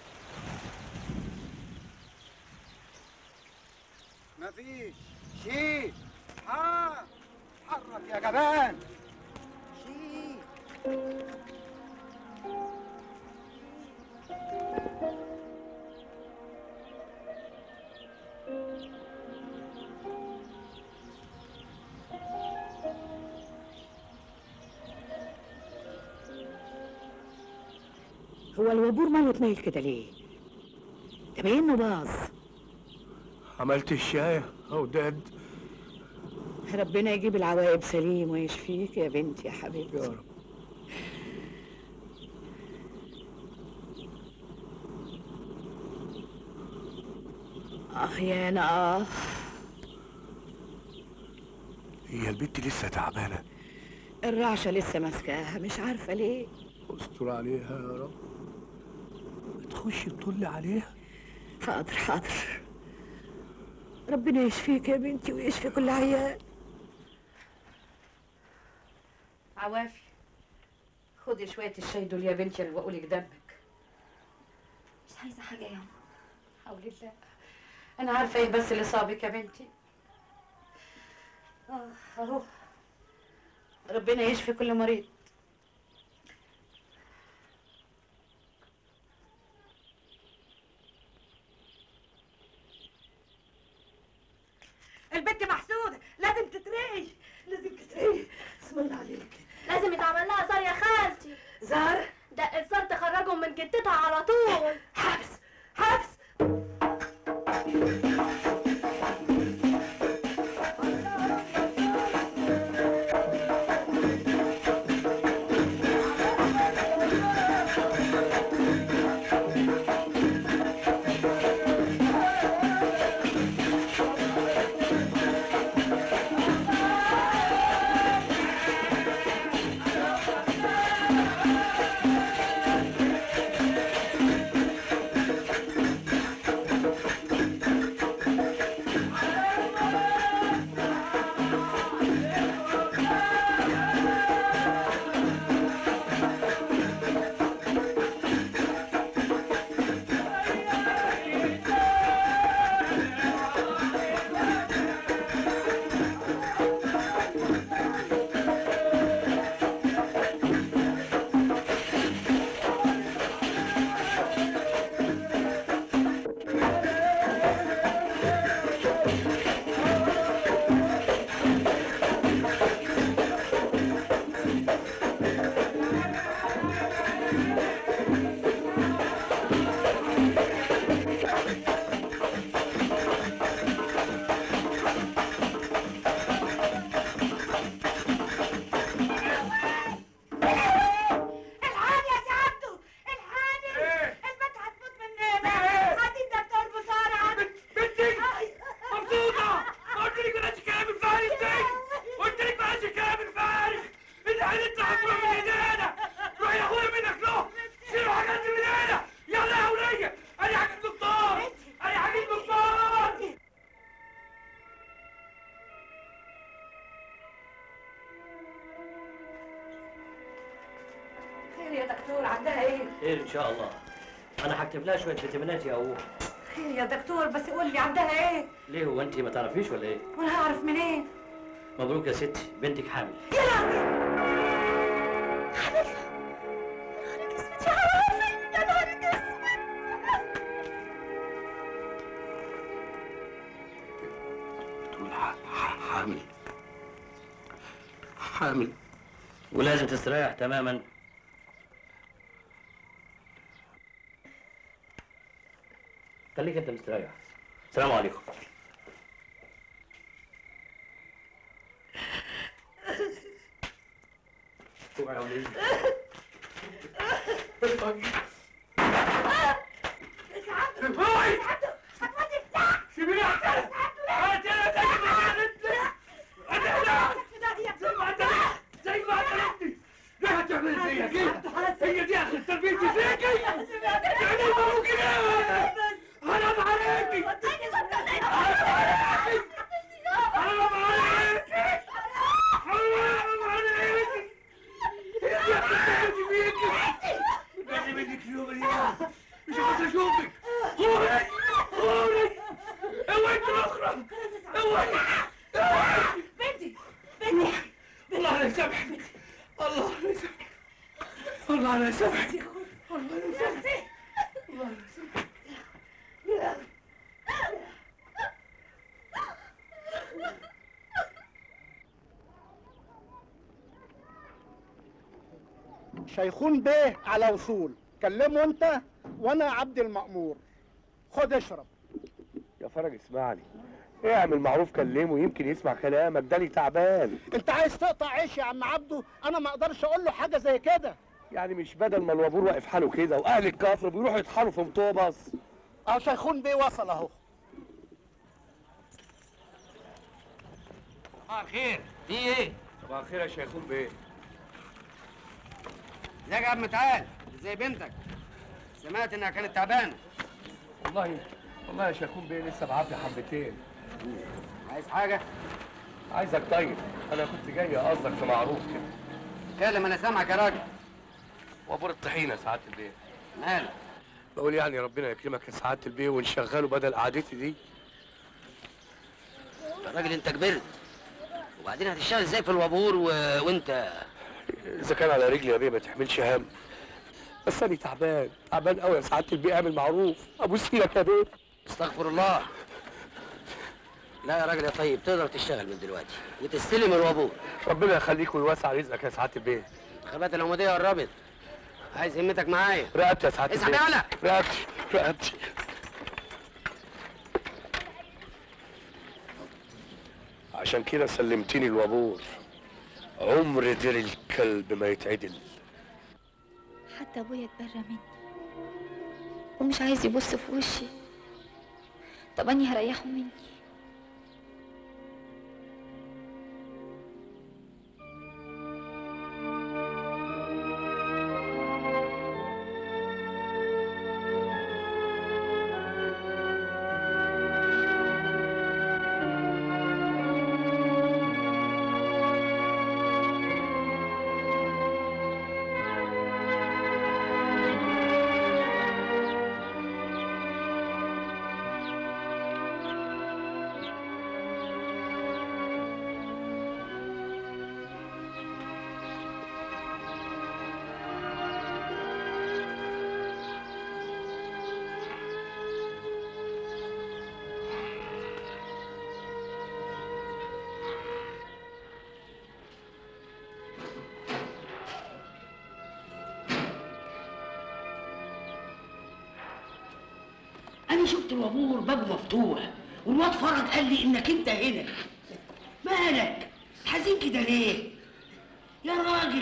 مفيش شيء ها حرك يا جبان شيء هو الوابور ماله اتنيل كده ليه؟ ده باين انه باظ عملت الشاي او داد ربنا يجيب العواقب سليم ويشفيك يا بنتي يا حبيبتي يا رب اه يا انا اه هي البت لسه تعبانه الرعشه لسه ماسكاها مش عارفه ليه استر عليها يا رب تخش تطل عليها حاضر حاضر ربنا يشفيك يا بنتي ويشفي كل عيان عوافي خدي شويه الشاي دول يا بنتي اللي بقولك دمك مش عايزه حاجه يا ماما حول الله انا عارفه ايه بس اللي صابك يا بنتي اه اهو ربنا يشفي كل مريض البنت محسودة لازم تترقي لازم تترقي بسم الله عليك لازم يتعمل لها زار يا خالتي زار دقة زار تخرجهم من جدتها على طول حبس حبس الحقني يا سعادته الحقني البنت هتموت من نيمة هاتي الدكتور بسرعة بنتي مبسوطة قلت لك بلاش الكلام الفارغ ده قلت لك بلاش الكلام الفارغ العين انت هتروح من ايدينا روح يا اخويا منك له شيلوا حاجات من ايدينا يلا يا ولية انا هجيب دكتور انا هجيب دكتور خير يا دكتور عندها ايه؟ خير ان شاء الله انا هكتب لها شويه فيتامينات يا ابوه خير يا دكتور بس قول لي عندها ايه؟ ليه هو انت ما تعرفيش ولا ايه وانا هعرف منين؟ مبروك يا ستي بنتك حامل يا لهوي تقول ح- ح- حامل حامل ولازم تستريح تماما خليك انت مستريح السلام عليكم اوعى يا وليد. اوعي سيبيني احترم انت انا زي ما قالتني انا لا زي ما قالتني زي ما قالتني ليه هتعملي فيا كده؟ هي دي اخر تربيتي فيكي يعني مبروك كده حرام عليكي حرام عليكي حرام عليكي حرام عليكي هي دي اخر تربيتي فيكي شيخون بيه على وصول كلمه انت وانا عبد المأمور خد اشرب يا فرج اسمعني اعمل معروف كلمه يمكن يسمع كلامك ده لي تعبان انت عايز تقطع عيش يا عم عبده انا ما اقدرش اقول له حاجه زي كده يعني مش بدل ما الوابور واقف حاله كده واهل الكفر بيروحوا يطحنوا في مطوبس اهو شيخون بيه وصل اهو صباح الخير في ايه؟ صباح الخير يا شيخون بيه ازيك يا عم تعال ازاي بنتك سمعت انها كانت تعبانه والله والله يا شيخون بيه لسه بعافيه حبتين عايز حاجه عايزك طيب انا كنت جاي قصدك في معروف كده اتكلم انا سامعك يا راجل وابور الطحينه سعاده البيه مالك بقول يعني ربنا يكرمك يا سعاده البيه ونشغله بدل قعدتي دي يا راجل انت كبرت وبعدين هتشتغل ازاي في الوابور و... وانت اذا كان على رجلي يا بيه ما تحملش هم بس انا تعبان تعبان قوي يا سعاده البيه اعمل معروف ابوس ايدك يا بيه استغفر الله لا يا راجل يا طيب تقدر تشتغل من دلوقتي وتستلم الوابور ربنا يخليك ويوسع رزقك يا سعاده البيه خبات العموديه قربت عايز همتك معايا رقبتي يا سعاده اسحب البيه يا ولا رقبتي رقبتي عشان كده سلمتني الوابور عمر دير الكلب ما يتعدل حتى ابويا اتبرى مني ومش عايز يبص في وشي طب اني هريحه مني انا شفت الوابور باب مفتوح والواد فرج قال لي انك انت هنا مالك حزين كده ليه يا راجل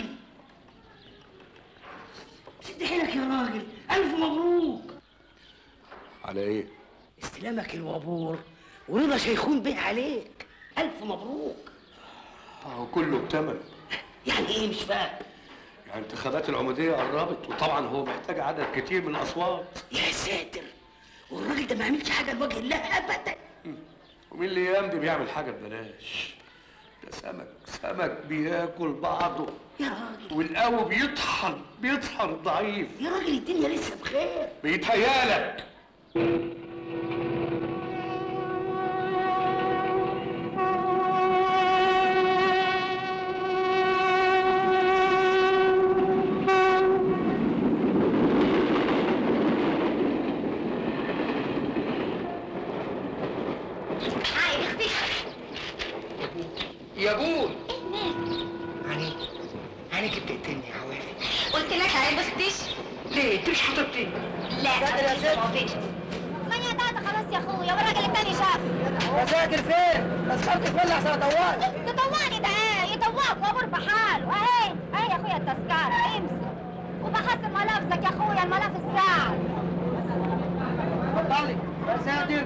شد حيلك يا راجل الف مبروك على ايه استلامك الوابور ورضا شيخون بيه عليك الف مبروك هو كله بتمن يعني ايه مش فاهم يعني انتخابات العموديه قربت وطبعا هو محتاج عدد كتير من الاصوات يا ساتر والراجل ده ما عملش حاجه لوجه الله ابدا ومين اللي الايام دي بيعمل حاجه ببلاش ده سمك سمك بياكل بعضه يا راجل والقوي بيطحن بيطحن ضعيف يا راجل الدنيا لسه بخير بيتهيالك هاي اختي يا بول يعني يعني بتقتلني يا عوافي قلت لك على بختش ليه انت مش حاططني لا ساتر يا ست ماني قطعت خلاص يا اخويا والراجل التاني شاف يا ساتر فين؟ تذكرتي تولع سنة طوال تطوعني ده ايه يطوعك وابور بحاله اهي اهي يا اخويا التذكرة امسك وبخصم ملابسك يا اخويا الملف الساعة اتفضلي يا ساتر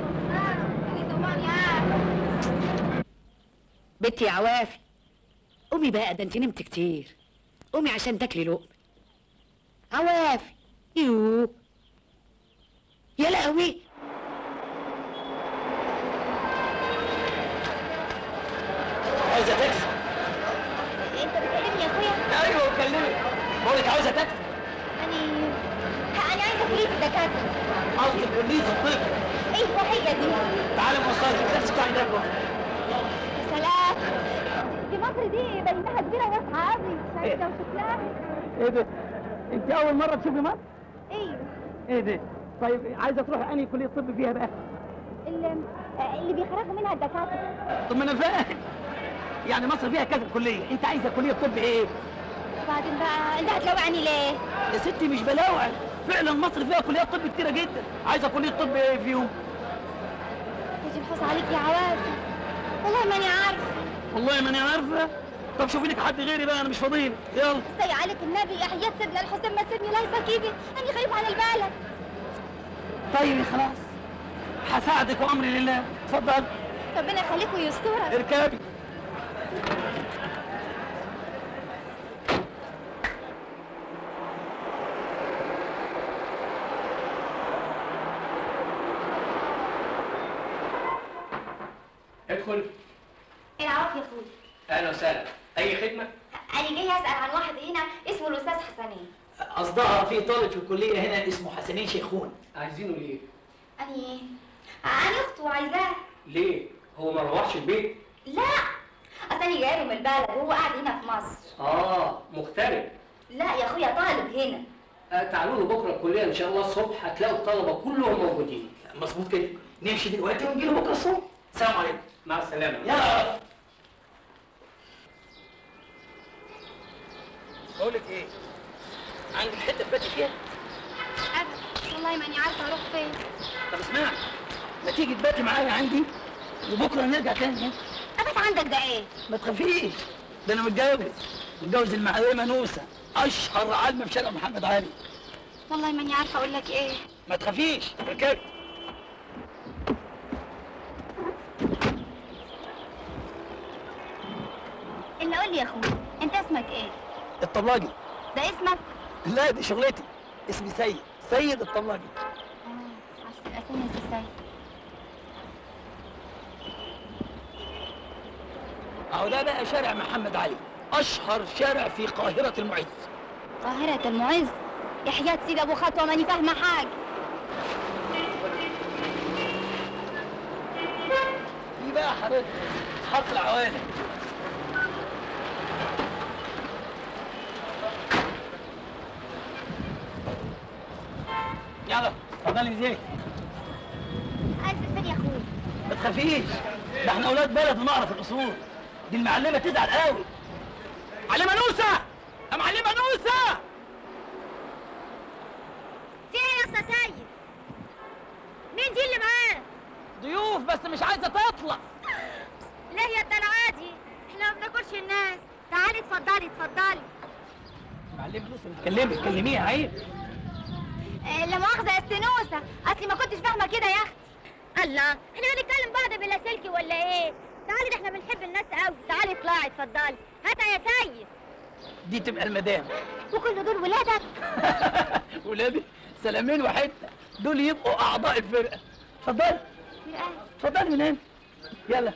بنتي يا عوافي قومي بقى ده انت نمت كتير قومي عشان تاكلي لقمه عوافي يوه يا لهوي عاوزه تكسب انت بتكلمني يا اخويا ايوه بكلمك بقولك عاوزه تكسب يعني انا عايزه كليه الدكاتره قصدي كليه الطب ايوه هي دي تعالى موصلك نفسك بتاعي ده يا سلام دي مصر دي بينها كبيره واسعه قوي شايفه وشكلها ايه ده؟ انت اول مره تشوفي مصر؟ ايوه ايه ده؟ طيب عايزه تروحي انهي كليه طب فيها بقى؟ اللي, اللي بيخرجوا منها الدكاتره طب ما انا فاهم يعني مصر فيها كذا كليه، انت عايزه كليه طب ايه؟ وبعدين بقى انت هتلوعني ليه؟ يا ستي مش بلاوع فعلا مصر فيها كليات طب كتيره جدا عايزه كليه طب ايه فيهم يجي الحوس عليك يا عوافي والله ماني عارفه والله ماني عارفه طب شوفي لك حد غيري بقى انا مش فاضيلك يلا سي عليك النبي يا حياة سيدنا الحسين ما تسيبني لا يسكيبي اني غريب عن البلد طيب خلاص هساعدك وامري لله اتفضل ربنا يخليك ويسترك اركبي ادخل العفو يا اخوي اهلا وسهلا اي خدمه انا جاي اسال عن واحد هنا اسمه الاستاذ حسنين قصدها في طالب في الكليه هنا اسمه حسنين شيخون عايزينه ليه اني ايه؟ انا اخته وعايزاه ليه هو ما روحش البيت لا اصل انا جاي له من البلد وهو قاعد هنا في مصر اه مغترب لا يا اخويا طالب هنا آه تعالوا له بكره الكليه ان شاء الله الصبح هتلاقوا الطلبه كلهم موجودين مظبوط كده نمشي دلوقتي ونجي له بكره الصبح السلام عليكم مع السلامه يلا بقول لك ايه عندك حته تباتي فيها ابدا والله ماني عارفه اروح فين طب اسمع ما تيجي تباتي معايا عندي وبكره نرجع تاني ابات عندك ده ايه؟ ما تخافيش ده انا متجوز متجوز المعلمه نوسه اشهر عالمه في شارع محمد علي والله ماني عارفه اقول لك ايه ما تخافيش اركبي اللي قول لي يا اخوي انت اسمك ايه؟ الطبلاجي ده اسمك؟ لا دي شغلتي اسمي سيد سيد الطبلاجي اه عشان الاسامي يا سي سيد اهو ده بقى شارع محمد علي اشهر شارع في قاهره المعز قاهرة المعز يا حياة سيد ابو خطوة ماني فاهمة حاجة دي بقى حضرتك حرف العوالم يلا اتفضلي انزلي عايز فين يا اخوي؟ ما تخافيش ده احنا اولاد بلد ونعرف الاصول دي المعلمه تزعل قوي معلمه نوسه يا معلمه نوسه في ايه يا استاذ سيد؟ مين دي اللي معاه؟ ضيوف بس مش عايزه تطلع ليه يا الدلعه دي؟ احنا ما بناكلش الناس تعالي اتفضلي اتفضلي معلمه نوسه بتكلمي كلميها عيب آه، لا مؤاخذة يا استنوسة اصلي ما كنتش فاهمة كده يا اختي الله احنا بنتكلم بعض بلاسلكي ولا ايه؟ تعالي ده احنا بنحب الناس قوي تعالي اطلعي اتفضلي هاتها يا سيد دي تبقى المدام وكل دول ولادك ولادي سلامين وحته دول يبقوا اعضاء الفرقه اتفضلي اتفضلي من هنا يلا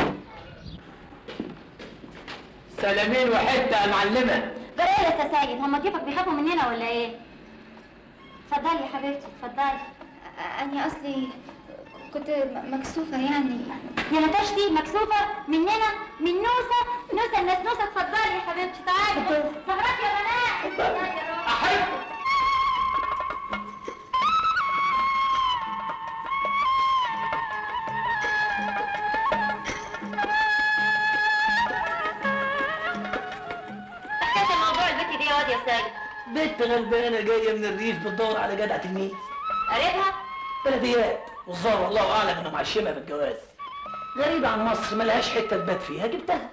سلامين وحته يا معلمه جرى ايه يا استاذ سيد هم ضيوفك بيخافوا مننا ولا ايه؟ اتفضلي يا حبيبتي اتفضلي اني اصلي كنت م- مكسوفة يعني يا نتاشتي مكسوفة مننا من نوسة نوسة الناس نوسة اتفضلي يا حبيبتي تعالي سهرات يا بنات أحب حكاية الموضوع البت دي يا واد يا سيد بنت غلبانه جايه من الريف بتدور على جدع تلميذ قريبها؟ بلديات والظاهر والله اعلم انه معشمه بالجواز غريبه عن مصر ملهاش حته تبات فيها جبتها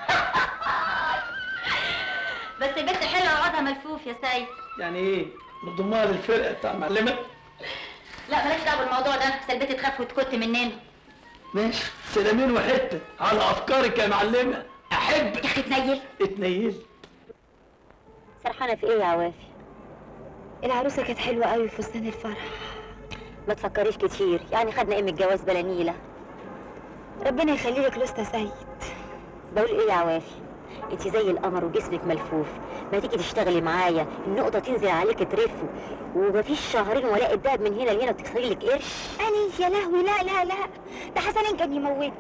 بس البنت حلوة ووضعها ملفوف يا سيد يعني ايه نضمها للفرقه بتاع المعلمه لا مالكش دعوة بالموضوع ده بس البنت تخاف وتكت مننا ماشي سلامين وحته على افكارك يا معلمه احب يا اخي تنيل اتنيل سرحانة في ايه يا عوافي؟ العروسة كانت حلوة قوي في فستان الفرح ما تفكريش كتير يعني خدنا ايه من الجواز بلا نيلة ربنا يخلي لك لسه سيد بقول ايه يا عوافي انت زي القمر وجسمك ملفوف ما تيجي تشتغلي معايا النقطة تنزل عليك ترف ومفيش شهرين ولا الدهب من هنا لهنا وتكسري لك قرش أني يا لهوي لا لا لا ده حسنين كان يموتني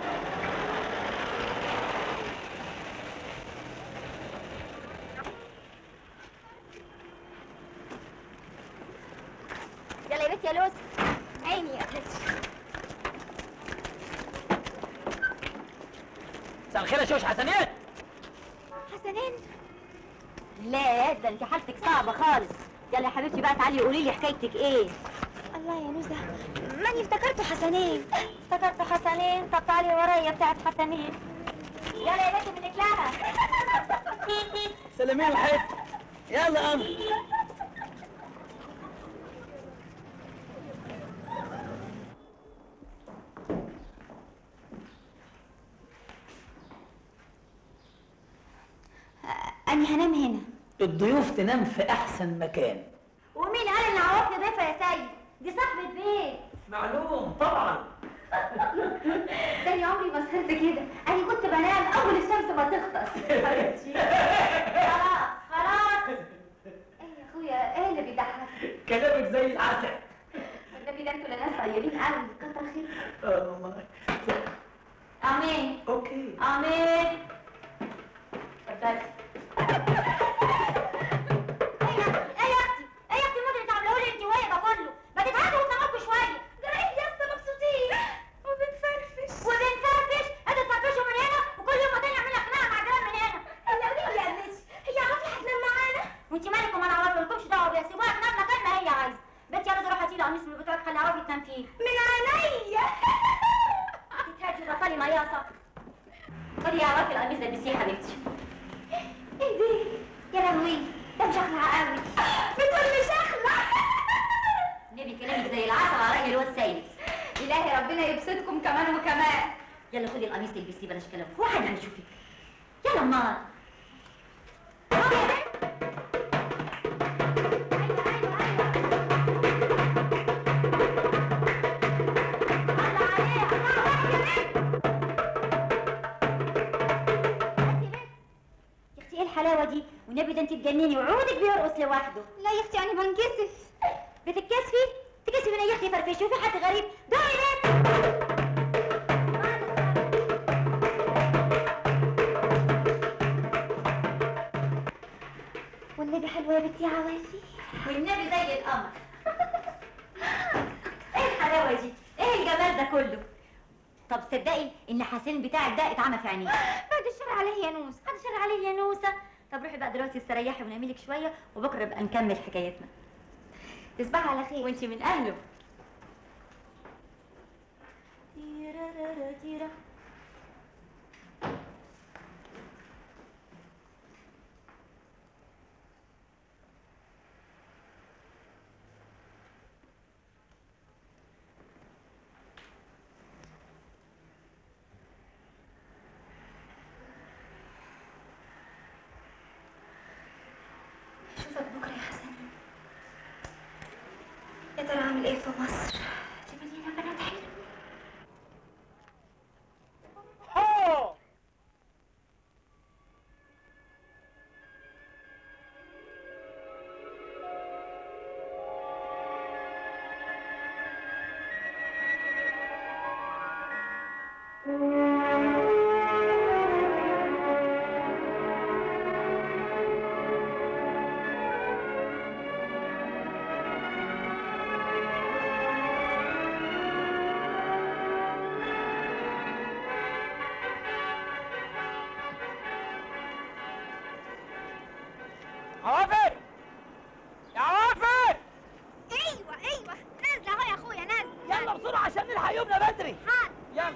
يلا يا بنت يا لوز عيني يا بنت مساء الخير يا شوش حسنين حسنين لا ده انت حالتك صعبة خالص يلا يا حبيبتي بقى تعالي قولي لي حكايتك ايه الله يا نوسة ماني افتكرت حسنين افتكرت حسنين طب تعالي ورايا بتاعت حسنين يلا يا بنتي منك لها سلمي له حته يلا قمر أني هنام هنا الضيوف تنام في احسن مكان ومين قال ان عوضني ضيفه يا سيد دي صاحبة بيت معلوم طبعا تاني عمري ما سهرت كده انا كنت بنام اول الشمس ما تغطس خلاص خلاص ايه يا اخويا ايه اللي بيضحك كلامك زي العسل والنبي ده انتوا لا ناس طيبين قوي كتر خير اه والله امين اوكي امين اتفضلي ايه يا ايه يا اختي ايه يا اختي مدري انت عامله لي انت وهي ده كله ما تتهدوا وتناموا شويه ده ايه يا اسطى مبسوطين وبنفرفش وبنفرفش انتوا تفرفشوا من هنا وكل يوم تاني يعمل لك خناقه مع جيران من هنا الا قولي لي يا مس هي عرفي هتنام معانا وانت مالك وما انا لكمش دعوه بيها سيبوها تنام مكان ما هي عايزه بنتي يلا روحي هاتي لي قميص من بتوعك خلي عرفي تنام فيه من عينيا تتهدي بطلي مياصه خدي يا عرفي القميص لبسيه يا حبيبتي ايه دي يا لهوي ده مشخلع قوي بتقول مشخلع نبي كلامك زي العسل على راي الواد سيد الهي ربنا يبسطكم كمان وكمان يلا خدي القميص تلبسيه بلاش كلام واحد هيشوفك يلا امال يا اختي ايه الحلاوه دي والنبي ده انت تجنني وعودك بيرقص لوحده لا يا اختي انا بنكسف بتتكسفي تكسفي من يا اختي فرفشي وفي حد غريب دعي بيت والنبي حلوه يا بنتي يا عوافي والنبي زي القمر ايه الحلاوه دي ايه الجمال ده كله طب تصدقي ان حسين بتاعك ده اتعمى في عينيه بعد الشر عليه يا نوس بعد الشر عليه يا نوسه طب روحي بقى دلوقتي استريحي ونامي لك شويه وبكره نبقى نكمل حكايتنا تصبحي على خير وانتي من اهله اشوفك بكره يا حسن يا ترى اعمل ايه في مصر دي مليانه بنات حلوه عوافر يا عوافر ايوه ايوه نازله اهو يا اخويا نازله يلا بسرعه عشان نلحق يومنا بدري حاضر يلا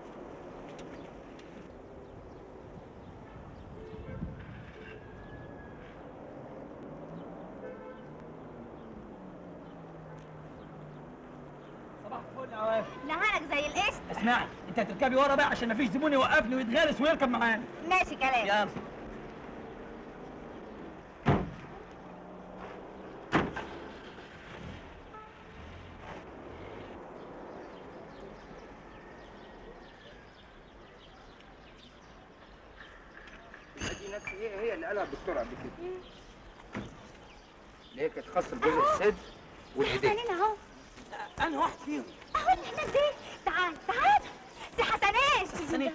صباح الفل يا عوافر نهارك زي القشط اسمعي انت هتركبي ورا بقى عشان مفيش زبون يوقفني ويتغرس ويركب معانا ماشي كلام يلا دي نفس هي هي اللي قالها الدكتور قبل كده اللي هي كانت خاصه بجزء الصدر والايدين حسنين اهو انا واحد فيهم اهو اللي هناك ده تعال تعال سي حسنين حسنين.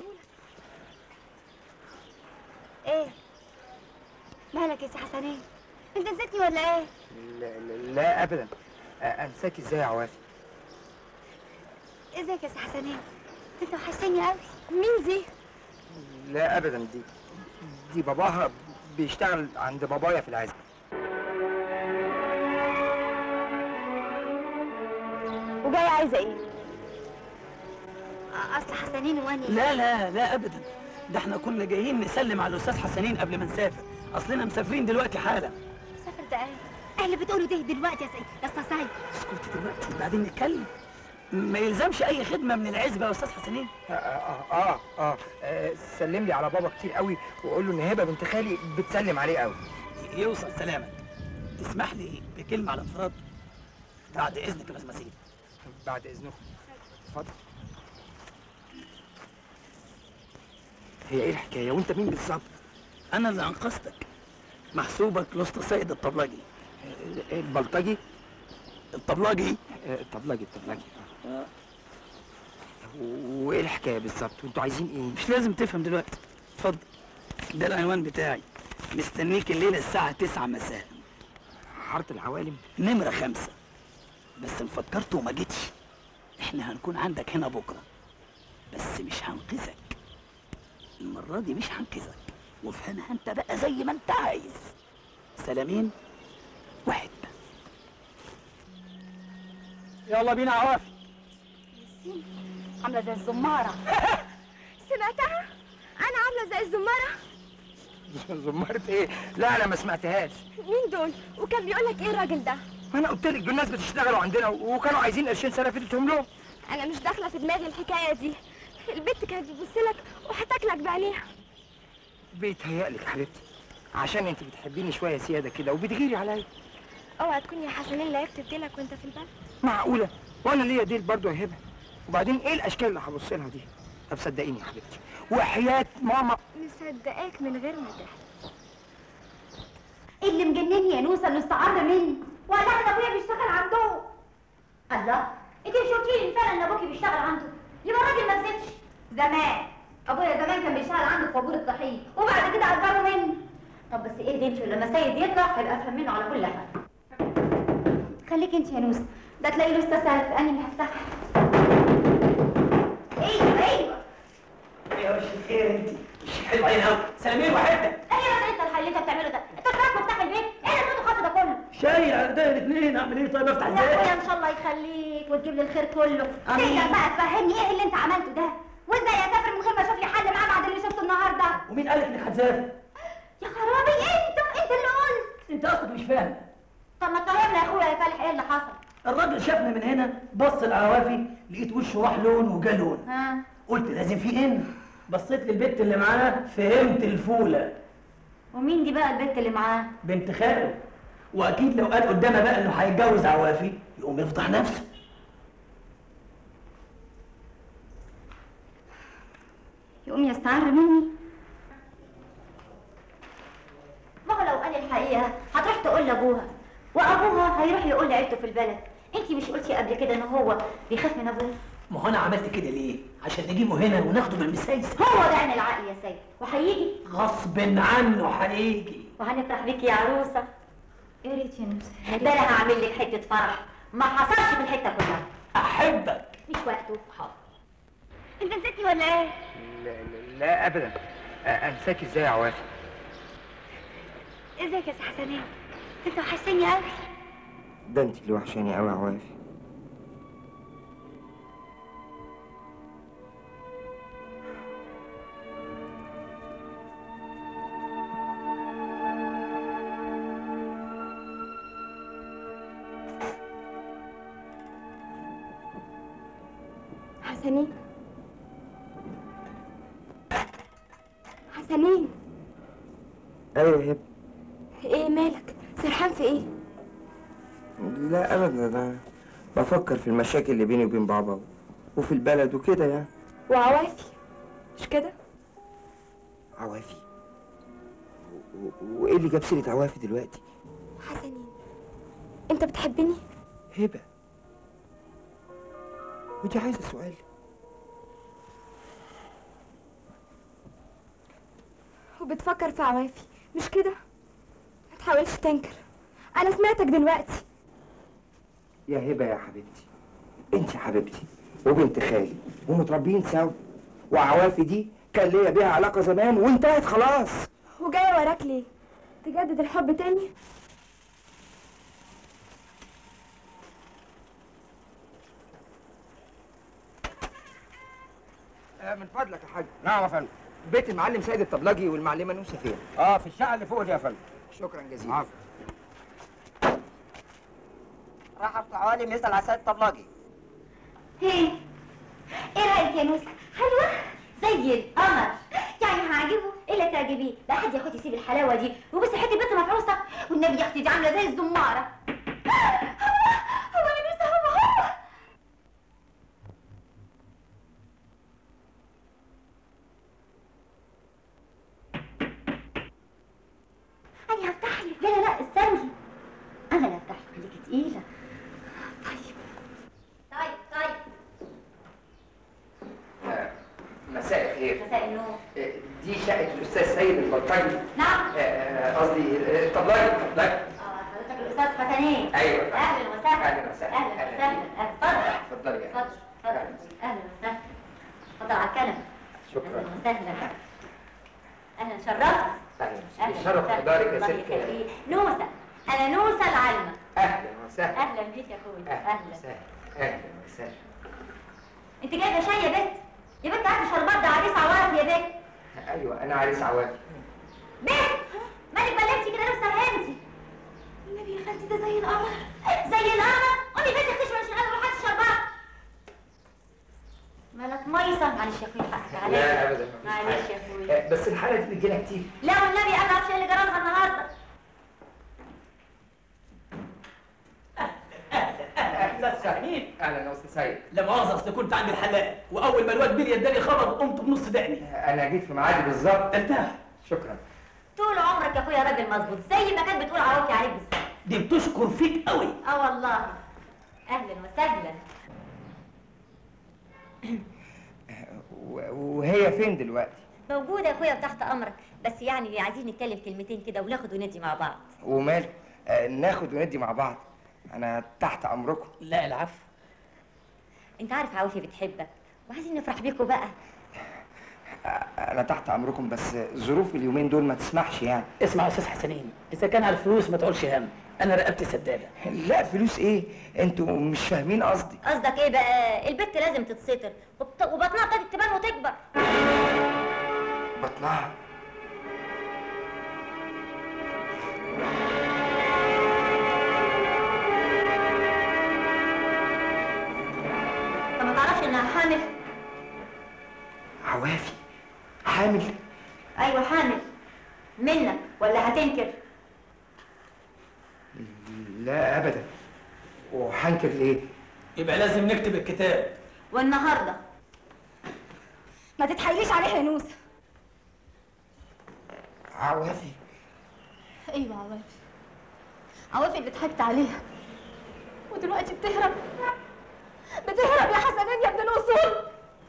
ايه مالك يا سي حسنين انت نسيتني ولا ايه لا, لا, لا ابدا أ- انساكي ازاي يا عوافي ازيك يا سي حسنين انت وحشتني قوي مين دي لا ابدا دي دي باباها بيشتغل عند بابايا في العزم وجاية عايزة ايه؟ اصل حسنين واني لا لا لا ابدا ده احنا كنا جايين نسلم على الاستاذ حسنين قبل ما نسافر اصلنا مسافرين دلوقتي حالا سافر ده ايه؟ ايه اللي بتقوله ده دلوقتي يا سيد يا استاذ سيد اسكتي دلوقتي وبعدين نتكلم ما يلزمش اي خدمه من العزبه يا استاذ حسنين آه آه, آه, آه, آه سلم لي على بابا كتير قوي وقول له ان هبه بنت خالي بتسلم عليه قوي يوصل سلامك تسمح لي بكلمه على انفراد بعد اذنك يا مسمسين بعد اذنكم اتفضل هي ايه الحكايه وانت مين بالظبط انا اللي انقذتك محسوبك لوسط سيد الطبلجي البلطجي الطبلجي الطبلجي الطبلجي آه. وايه الحكايه بالظبط وانتوا عايزين ايه مش لازم تفهم دلوقتي اتفضل ده العنوان بتاعي مستنيك الليله الساعه 9 مساء حاره العوالم نمره خمسة بس مفكرت وما جيتش احنا هنكون عندك هنا بكره بس مش هنقذك المره دي مش هنقذك وافهمها انت بقى زي ما انت عايز سلامين واحد يلا بينا عوافي عاملة زي الزمارة سمعتها؟ أنا عاملة زي الزمارة زمرت ايه لا انا ما سمعتهاش مين دول؟ وكان بيقول لك إيه الراجل ده؟ ما انا قلت لك دول ناس بتشتغلوا عندنا وكانوا عايزين قرشين سنه فدتهم لهم أنا مش داخلة في دماغي الحكاية دي البت كانت بتبص لك وهتاكلك بعينيها بيتهيألك يا حبيبتي عشان انت بتحبيني شويه زياده كده وبتغيري عليا اوعى تكون يا حسنين لعبت بديلك وانت في البلد معقوله وانا ليا ديل برضه يا هبه وبعدين ايه الاشكال اللي هبص لها دي طب صدقيني يا حبيبتي وحياه ماما مصدقاك من غير ما تحلم ايه اللي مجنني يا نوسه انه استعر مني ولا انا ابويا بيشتغل عنده الله انت مش قلتي لي فعلا ان ابوكي بيشتغل عنده يبقى الراجل ما كذبش زمان ابويا زمان كان بيشتغل عنده في بابور الطحين وبعد كده اجره مني طب بس ايه انت لما سيد يطلع هيبقى افهم منه على كل حاجه خليك انت يا نوسه ده تلاقي له استسهل انا اللي هفتحها ايوه ايوه يا وش الخير انت مش حلو علينا قوي سلامين وحده ايه بقى انت الحل اللي انت بتعمله ده انت طلعت مفتاح البيت ايه اللي انتوا خدته ده كله شاي على ايديا الاثنين اعمل ايه طيب افتح يا ازاي اخويا ان شاء الله يخليك وتجيب لي الخير كله آمين. تقدر بقى تفهمني ايه اللي انت عملته ده وازاي اسافر من غير ما اشوف لي حل معاه بعد اللي شفته النهارده ومين قال لك انك هتسافر يا خرابي انت انت اللي قلت انت اصلك مش فاهم طب ما تفهمنا يا اخويا يا فالح ايه اللي حصل الراجل شافنا من هنا بص العوافي لقيت وشه راح لون وجا لون ها قلت لازم في ان بصيت للبت اللي معاه فهمت الفوله ومين دي بقى البنت اللي معاه بنت خاله واكيد لو قال قدامها بقى انه هيتجوز عوافي يقوم يفضح نفسه يقوم يستعر مني ما هو لو قال الحقيقه هتروح تقول لابوها وابوها هيروح يقول لعيلته في البلد انت مش قلتي قبل كده ان هو بيخاف من ابوه ما هو انا عملت كده ليه عشان نجيبه هنا وناخده بالمسايس هو ده عين العقل يا سيد وهيجي غصب عنه هيجي وهنفرح بيكي يا عروسه يا ريت يا نوسه ده انا هعمل لك حته فرح ما حصلش في الحته كلها احبك مش وقته حاضر انت نسيتني ولا ايه لا, لا, لا ابدا أ- انساك ازاي يا عوافي ازيك يا سي حسنين انت وحشتني قوي ده انت اللي وحشاني قوي يا عوافي حسنين حسنين ايوه يا هبه ايه مالك سرحان في ايه لا ابدا انا بفكر في المشاكل اللي بيني وبين بابا وفي البلد وكده يعني وعوافي مش كده عوافي و- و- وايه اللي جاب سيره عوافي دلوقتي حسنين انت بتحبني هبه ودي عايزه سؤال وبتفكر في عوافي مش كده ما تحاولش تنكر انا سمعتك دلوقتي يا هبه يا حبيبتي انت حبيبتي وبنت خالي ومتربيين سوا وعوافي دي كان ليا بيها علاقه زمان وانتهت خلاص وجايه وراك ليه تجدد الحب تاني آه، من فضلك يا حاج نعم يا فندم بيت المعلم سيد الطبلجي والمعلمه نوسه فين؟ اه في الشقه اللي فوق دي يا فندم شكرا جزيلا عفو راح افتح عوالم يسال على سيد الطبلاجي ايه ايه رايك يا نوسه حلوه زي القمر يعني هعجبه ايه اللي تعجبيه لا حد يا اخوتي يسيب الحلاوه دي وبص حته بنت مفعوصه والنبي يا اختي دي عامله زي الزماره هو هو يا نوسه هو هو انا هفتح لك لا لا لا استني انا اللي هفتح لك خليكي تقيله طيب طيب طيب آه، مساء الخير مساء النور آه، دي شقه الاستاذ سيد البلطجي نعم آه، قصدي آه، الطبلجي الطبلجي اه حضرتك الاستاذ حسنين ايوه اهلا وسهلا اهلا وسهلا اهلا وسهلا أهلا. اتفضل اتفضلي يا اتفضل اتفضل اهلا وسهلا اتفضل على الكنبه شكرا اهلا وسهلا اهلا شرفت اهلا الشرف وسهلا. حضارك يا الله ست يخليك. نوسه انا نوسه العلمه اهلا وسهلا اهلا بيك يا اخويا اهلا اهلا وسهلا انت جايبه شاي يا بنت يا بنت هاتي شربات ده عريس عوارض يا بنت ايوه انا عريس عوافي بنت مالك بلغتي كده لسه فهمتي النبي يا خالتي ده زي القمر زي القمر قومي بنتي اختشي ولا شغاله روح هاتي شربات مالك ميصه معلش يا اخويا حقك عليا لا ابدا مفيش معلش حاجة. يا اخويا آه، بس الحاله دي بتجينا كتير لا والنبي انا عارفه ايه اللي جرالها النهارده سعيد اهلا يا استاذ سيد لا مؤاخذه اصل كنت عند الحلاق واول ما الواد بيلي اداني خبر قمت بنص دقني انا جيت في ميعادي بالظبط ارتاح شكرا طول عمرك يا اخويا راجل مظبوط زي ما كانت بتقول عروتي عليك بالظبط دي بتشكر فيك قوي اه والله اهلا وسهلا و- وهي فين دلوقتي موجودة يا اخويا وتحت امرك بس يعني عايزين نتكلم كلمتين كده وناخد وندي مع بعض ومال آه، ناخد وندي مع بعض انا تحت امركم لا العفو انت عارف عوفي بتحبك وعايزين نفرح بيكوا بقى انا تحت امركم بس ظروف اليومين دول ما تسمحش يعني اسمع يا استاذ حسنين اذا كان على الفلوس ما تقولش هم انا رقبتي سداده لا فلوس ايه انتوا مش فاهمين قصدي قصدك ايه بقى البت لازم تتستر وبت- وبطنها ابتدت تبان وتكبر بطنها طب ما تعرفش انها حامل عوافي حامل ايوه حامل منك ولا هتنكر لا ابدا وهنكر ليه يبقى لازم نكتب الكتاب والنهارده ما تتحايليش عليها يا نوسه عوافي ايوه عوافي عوافي اللي ضحكت عليها ودلوقتي بتهرب بتهرب يا حسنين يا ابن الاصول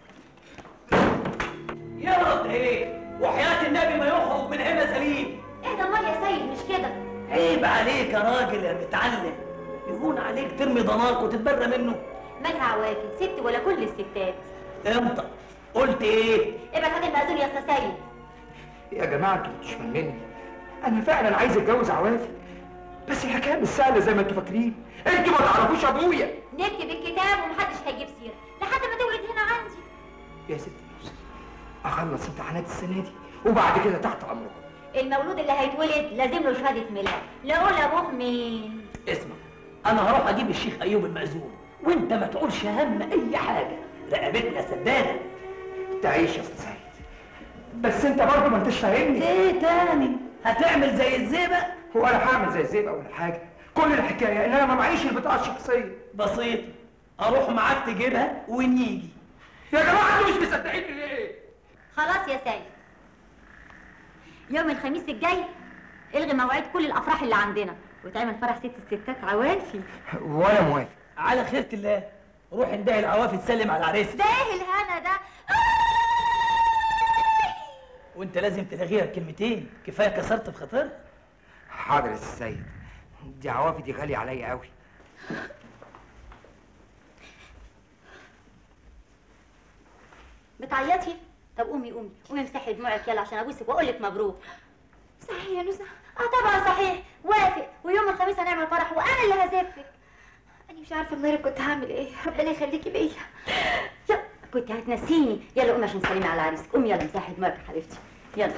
يا رب ايه وحياة النبي ما يخرج من هنا سليم اهدى امال يا سيد مش كده عيب عليك يا راجل يا متعلم يهون عليك ترمي ضناك وتتبرى منه مالها عوافي ست ولا كل الستات امتى قلت ايه ابعد عن المأذون يا استاذ سيد يا جماعه انتوا بتشمل مني انا فعلا عايز اتجوز عوافي بس الحكايه مش سهله زي ما انتوا فاكرين انتوا ما تعرفوش ابويا نكتب الكتاب ومحدش هيجيب سيره لحد ما تولد هنا عندي يا ست يوسف اخلص امتحانات السنه دي وبعد كده تحت امركم المولود اللي هيتولد لازم له شهاده ميلاد لا اقول ابوه مين اسمع انا هروح اجيب الشيخ ايوب المأذون وانت ما تقولش هم اي حاجه رقبتنا سداده تعيش يا استاذ سيد بس انت برضه ما انتش فاهمني ايه تاني هتعمل زي الزيبه هو انا هعمل زي الزيبه ولا حاجه كل الحكايه ان انا ما معيش البطاقه الشخصيه بسيط اروح معاك تجيبها ونيجي يا جماعه انتوا مش مصدقيني ليه خلاص يا سيد يوم الخميس الجاي الغي مواعيد كل الافراح اللي عندنا وتعمل فرح ست الستات عوافي وانا موافق على خيرة الله روح اندهي العوافي تسلم على العريس ده ايه الهنا ده وانت لازم تلغيها بكلمتين كفايه كسرت بخاطرها حاضر يا استاذ سيد دي عوافي دي غاليه عليا قوي بتعيطي طب قومي قومي قومي امسحي دموعك يلا عشان ابوسك واقول لك مبروك صحيح يا نوسة اه طبعا صحيح وافق ويوم الخميس هنعمل فرح وانا اللي هزفك انا مش عارفه من غيرك كنت هعمل ايه ربنا يخليكي بيا كنت هتنسيني يلا قومي عشان تسلمي على عريسك قومي يلا مساحة دماغك يا حبيبتي يلا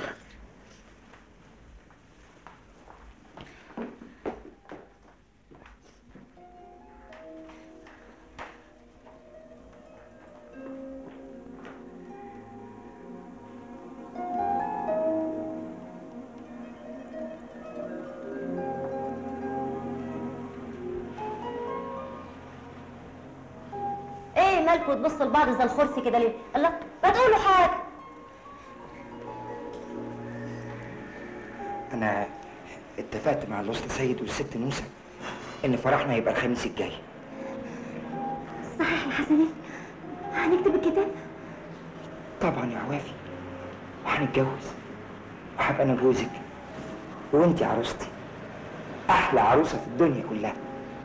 ايه مالكوا تبصوا لبعض زي الخرسي كده ليه؟ الله ما تقولوا حاجة انا اتفقت مع الاسطى سيد والست نوسه ان فرحنا يبقى الخميس الجاي صحيح يا حسنين هنكتب الكتاب طبعا يا عوافي وهنتجوز وهبقى انا جوزك وانتي عروستي احلى عروسه في الدنيا كلها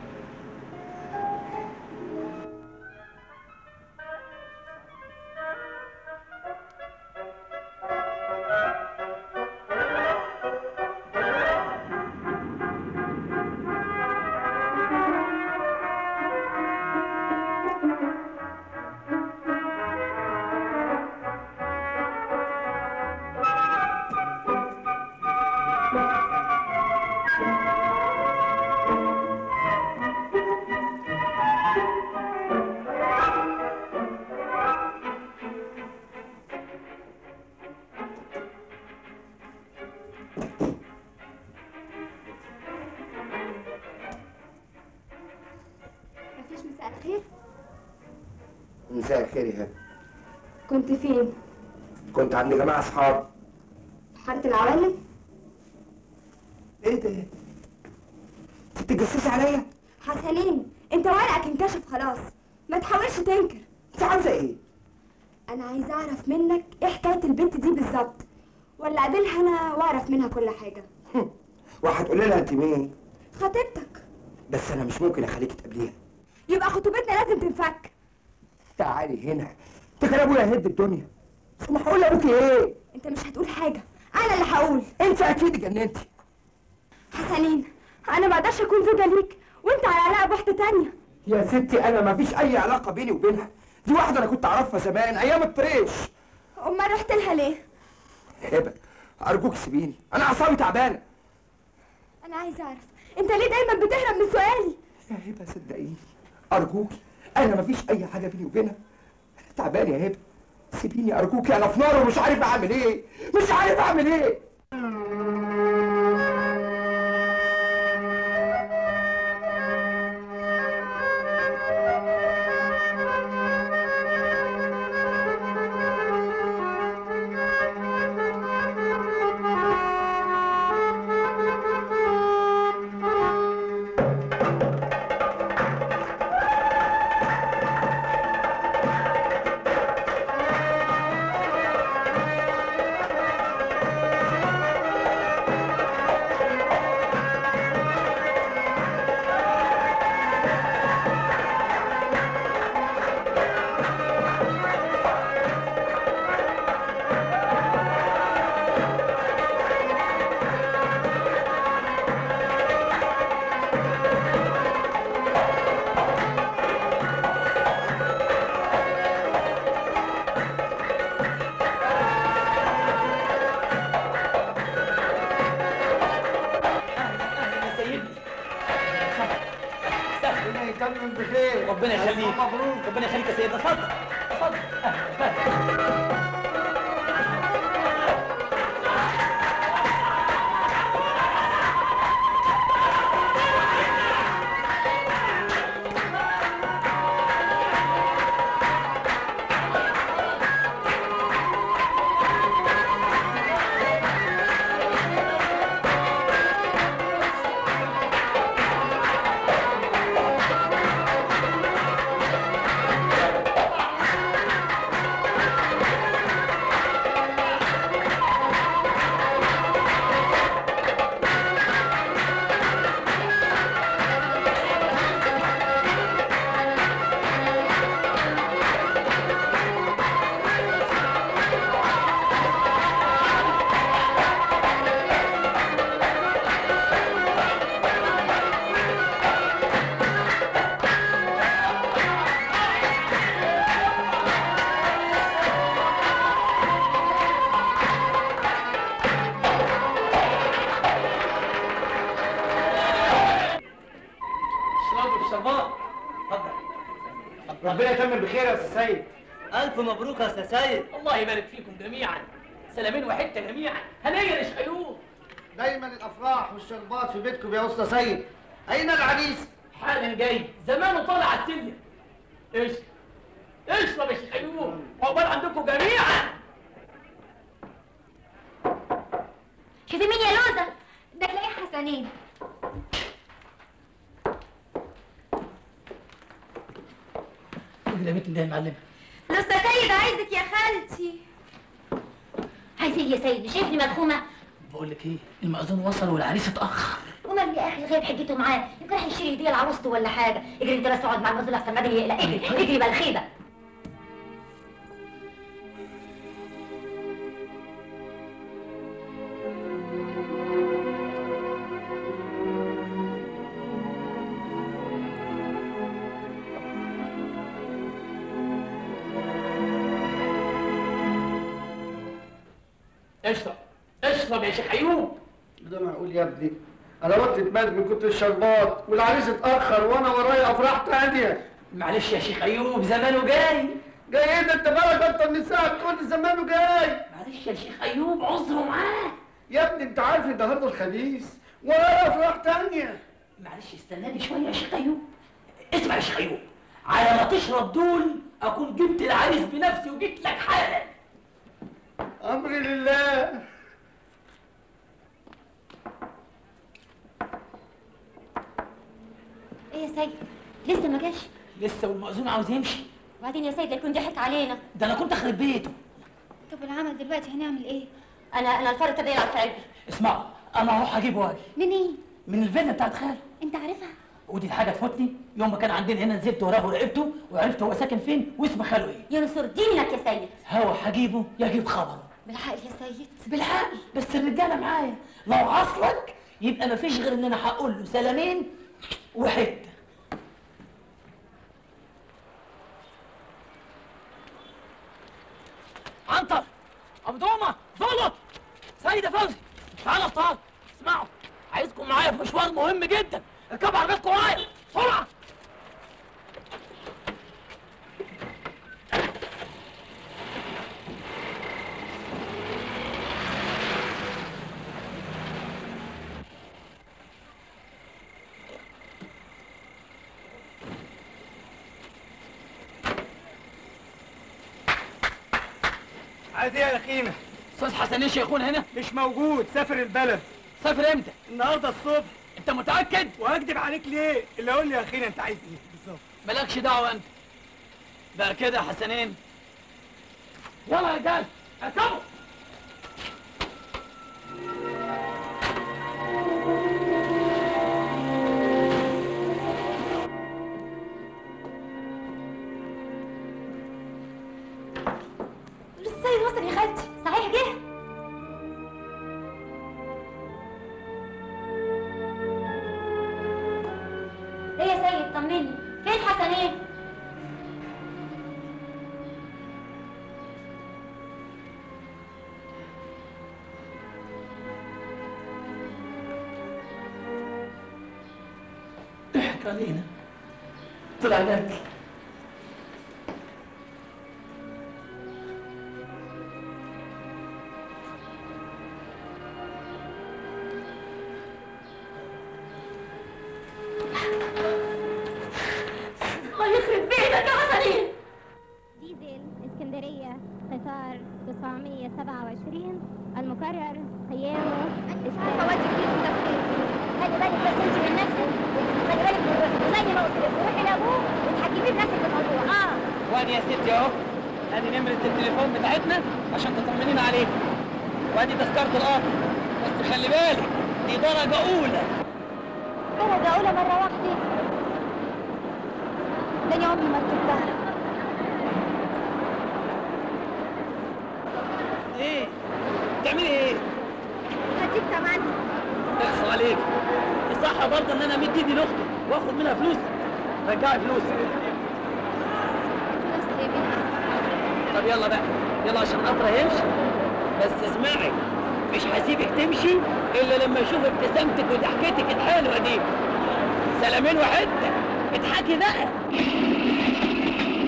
مفيش مساء الخير مساء الخير يا هبه كنت فين؟ كنت عند جماعه اصحابي حارة العوالم؟ ايه ده انت بتتجسسي عليا حسنين انت ورقك انكشف خلاص ما تحاولش تنكر انت عاوزه ايه انا عايزه اعرف منك ايه حكايه البنت دي بالظبط ولا اقابلها انا واعرف منها كل حاجه وهتقولي لها انت مين خطيبتك بس انا مش ممكن اخليكي تقابليها يبقى خطوبتنا لازم تنفك تعالي هنا انت كده ابويا هيد الدنيا بس انا هقول لابوكي ايه انت مش هتقول حاجه انا اللي هقول انت اكيد اتجننتي حسنين انا ما اقدرش اكون زوجه ليك وانت على علاقه بواحده تانية يا ستي انا ما فيش اي علاقه بيني وبينها دي واحده انا كنت اعرفها زمان ايام الطريش امال رحت لها ليه هبه ارجوك سيبيني انا اعصابي تعبانه انا عايزه اعرف انت ليه دايما بتهرب من سؤالي يا هبه صدقيني ارجوكي انا ما فيش اي حاجه بيني وبينها انا تعبان يا هبه سيبيني ارجوكي انا في نار ومش عارف اعمل ايه مش عارف اعمل ايه يا سيدي ربنا يتمم بخير ربنا يخليك مبروك ربنا يخليك يا سيدنا اتفضل اتفضل Thank ربنا يتمم بخير يا استاذ سيد الف مبروك يا استاذ سيد الله يبارك فيكم جميعا سلامين وحته جميعا هنيا لشقيوم دايما الافراح والشربات في بيتكم يا استاذ سيد اين العريس حالا جاي زمانه طالع على السلم ايش اشرب يا شقيوم عقبال عندكم جميعا شوفي مين يا لوزة ده تلاقيه حسنين ده بنت ده يا معلم لوزة سيد عايزك يا خالتي عايز ايه يا سيد شايفني مدخومة بقول لك ايه المأذون وصل والعريس اتأخر ومال يا اخي غايب حجته معاه يمكن راح يشتري هديه لعروسته ولا حاجه اجري انت بس اقعد مع المأذون احسن بعدين يقلق اجري اجري بقى الخيبه اشرب اشرب يا شيخ ايوب ده معقول يا ابني انا قلت اتمد من كتر الشربات والعريس اتاخر وانا ورايا افراح تانية معلش يا شيخ ايوب زمانه جاي جاي ايه ده انت بالك اكتر من ساعه تقول لي زمانه جاي معلش يا شيخ ايوب عذره معاه يا ابني انت عارف النهارده الخميس ورايا افراح تانية معلش استناني شويه يا شيخ ايوب اسمع يا شيخ ايوب على ما تشرب دول اكون جبت العريس بنفسي وجيت لك حالا امري لله ايه يا سيد لسه ما جاش لسه والمأذون عاوز يمشي وبعدين يا سيد لا يكون ضحك علينا ده انا كنت اخرب بيته طب العمل دلوقتي هنعمل ايه انا انا الفار ابتدى يلعب في قلبي اسمعوا انا هروح اجيب واجي منين من الفيلا بتاعت خاله انت عارفها ودي الحاجه تفوتني يوم ما كان عندنا هنا نزلت وراه ولعبته وعرفت هو ساكن فين واسم خاله ايه ينصر دينك يا سيد هو هجيبه يجيب خبره بالحق يا سيد بالحق بس الرجاله معايا لو عصلك يبقى مفيش غير ان انا هقول له سلامين وحته عنتر ابو دومه زلط سيدة فوزي تعالى افطار اسمعوا عايزكم معايا في مشوار مهم جدا اركبوا عربيتكم معايا بسرعه عايز ايه يا خيمه استاذ حسنين شيخون هنا مش موجود سافر البلد سافر امتى النهارده الصبح انت متاكد وهكدب عليك ليه اللي قول لي يا اخينا انت عايز ايه بالظبط مالكش دعوه انت بقى كده يا حسنين يلا يا رجال اركبوا السيد وصل يا خالتي صحيح جه ايه يا سيد طمني فين حسنين ضحك علينا طلع جد الله يخرب بيتك يا حسنين ديزل اسكندرية قطار 927 المكرر قيامه مش عارفه اودي فيكم ده فين خلي بالك بس انت من نفسك خلي بالك من- زي ما قلت لك روحي لابوه وتحكميه بنفسك في الموضوع اه وادي يا ستي اهو ادي نمرة التليفون بتاعتنا عشان تطمنينا عليه وادي تذكرة القطر بس خلي بالك دي درجة أولى درجة أولى مرة واحدة تاني عمري ما ركبتها ايه؟ بتعملي ايه؟ هديك كمان اقصى عليك الصح برضه ان انا امد ايدي لاختي واخد منها فلوس رجعي فلوس طب يلا بقى يلا عشان القطر هيمشي بس اسمعي مش هسيبك تمشي الا لما اشوف ابتسامتك وضحكتك الحلوه دي سلامين وحته اضحكي بقى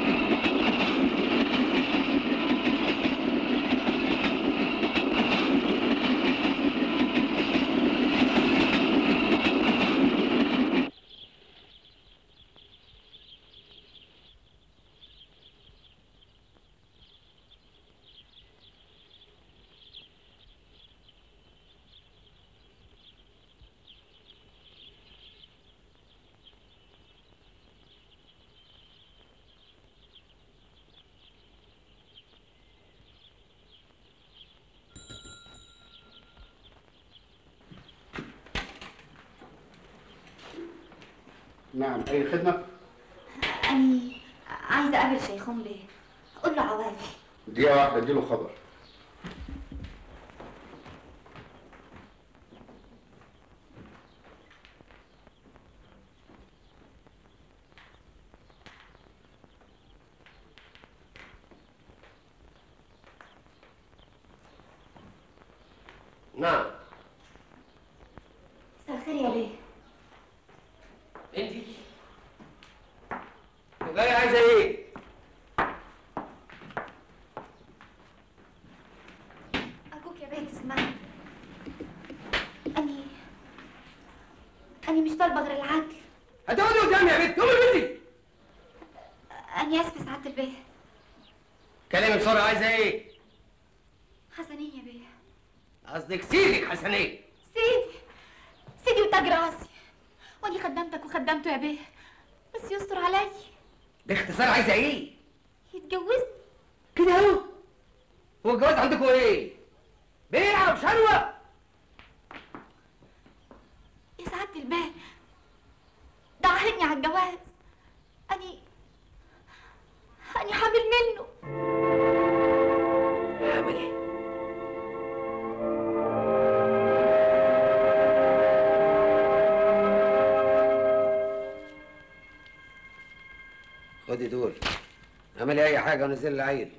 نعم اي خدمه أني عايزة أقابل شيخون بيه قول له عوافي دقيقه واحده اديله خبر نعم مساء الخير يا بيه انت جاي عايزه ايه؟ أرجوك يا بيه تسمعني أني أني مش طالبة غير العدل هتقعدي قدامي يا بنت قومي بنتي أني آسفة سعادة البيه كلمي بسرعه عايزه ايه؟ حسنين يا بيه قصدك سيدك حسنين سيدي سيدي وتاج راسي وأني خدمتك وخدمته يا بيه بس يستر علي باختصار عايزه ايه؟ يتجوزني كده اهو هو الجواز عندكم ايه؟ بيعه وشلوه يا سعادة البيه ده عاهدني على الجواز أني أني حامل منه حامل خدي دول اعملي اي حاجه ونزل العيل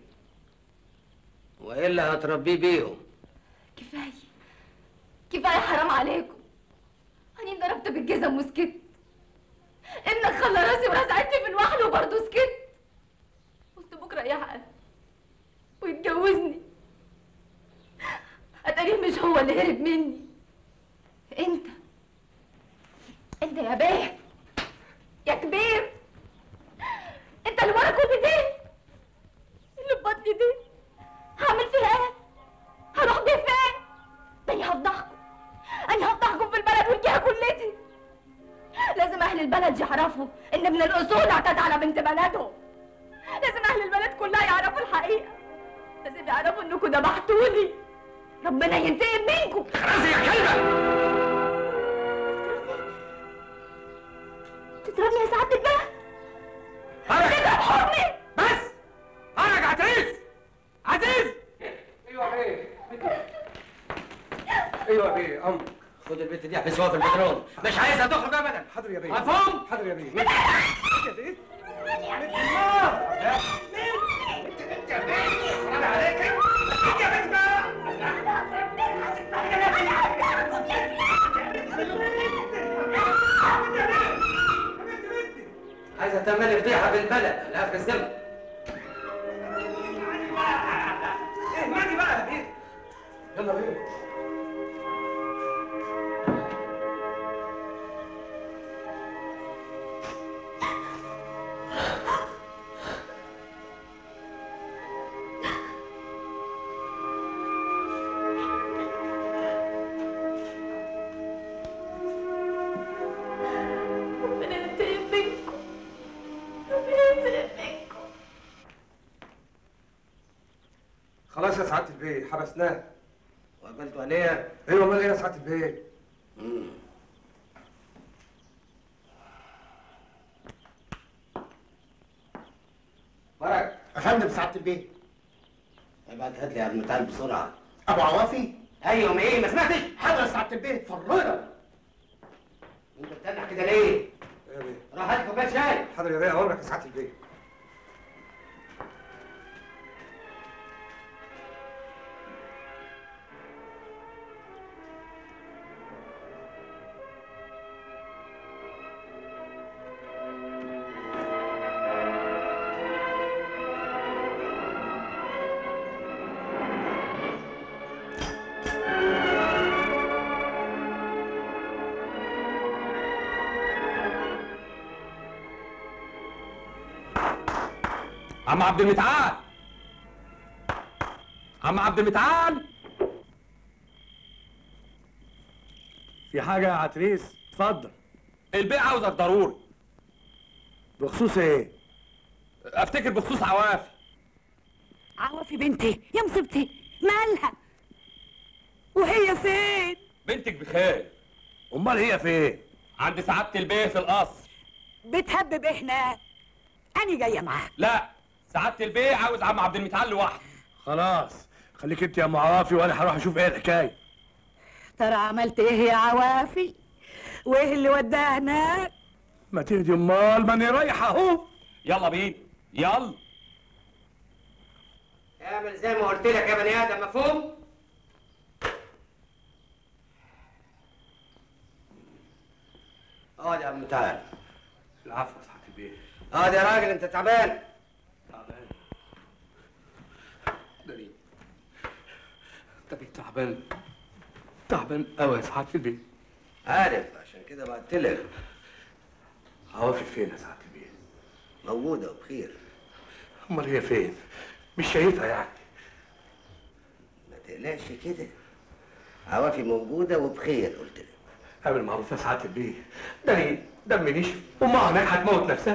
والا هتربيه بيهم كفاية كفاية حرام عليكم أني ضربت بالجزم وسكت ابنك خلى راسي ورزعتني في الوحل وبرضه سكت قلت بكرة يعقل ويتجوزني أتاريه مش هو اللي هرب مني أنت أنت يا بيه يا كبير أنت اللي ورا كل دي اللي في بطني دي هعمل فيها إيه؟ هروح بيه فين؟ ده أنا هفضحكم أنا هفضحكم في البلد والجهة كلتي لازم أهل البلد يعرفوا إن ابن الأصول اعتدى على بنت بلدهم لازم أهل البلد كلها يعرفوا الحقيقة لازم يعرفوا إنكم ذبحتوني ربنا ينتقم منكم خلاص يا كلبة تضربني يا سعادة البيه تضرب حرمي بس خرج عزيز عزيز ايوه يا بيه ايوه يا بيه امر خد البنت دي احبسوها في البترول مش عايزها تخرج ابدا حاضر يا بيه مفهوم؟ حاضر يا بيه عايزه تعملي فضيحه في البلد لاخر الزمن اهمني بقى يا بيه يلا بيه ربنا ينتقم منكم ربنا ينتقم منكم خلاص يا سعاده البيه حبسناه وقابلته عليها ايوه امال ايه يا سعاده البيه فرج افندم سعاده البيه ابعت هات لي يا ابن تعال بسرعه ابو عوافي ايوه ما ايه ما سمعتش حاضر يا سعاده البيه فريره انت بتنح كده ليه ايه يا بيه روح هات كوبايه شاي حاضر يا بيه امرك يا سعاده البيه عم عبد المتعال عم عبد المتعال في حاجة يا عتريس اتفضل البيع عاوزك ضروري بخصوص ايه؟ افتكر بخصوص عوافي عوافي بنتي يا مصيبتي مالها وهي فين بنتك بخير امال هي فين؟ عند سعادة البيه في القصر بتهبب هناك انا جايه معاك لا سعاده البيه عاوز عم عبد المتعال لوحده خلاص خليك انت يا ام عوافي وانا هروح اشوف ايه الحكايه ترى عملت ايه يا عوافي وايه اللي وداها هناك ما تهدي امال ماني رايح اهو يلا بينا يلا اعمل زي ما قلت لك يا بني ادم مفهوم اقعد يا عم تعال العفو يا سعاده البيه اقعد يا راجل انت تعبان تعبان دليل انت بيه تعبان تعبان قوي يا سعاده البيه عارف عشان كده بعت لك عوافي فين يا سعاده البيه موجوده وبخير امال هي فين مش شايفها يعني ما تقلقش كده عوافي موجوده وبخير قلت لك اعمل معروف يا سعاده البيه ده دم نشف امها هناك هتموت نفسها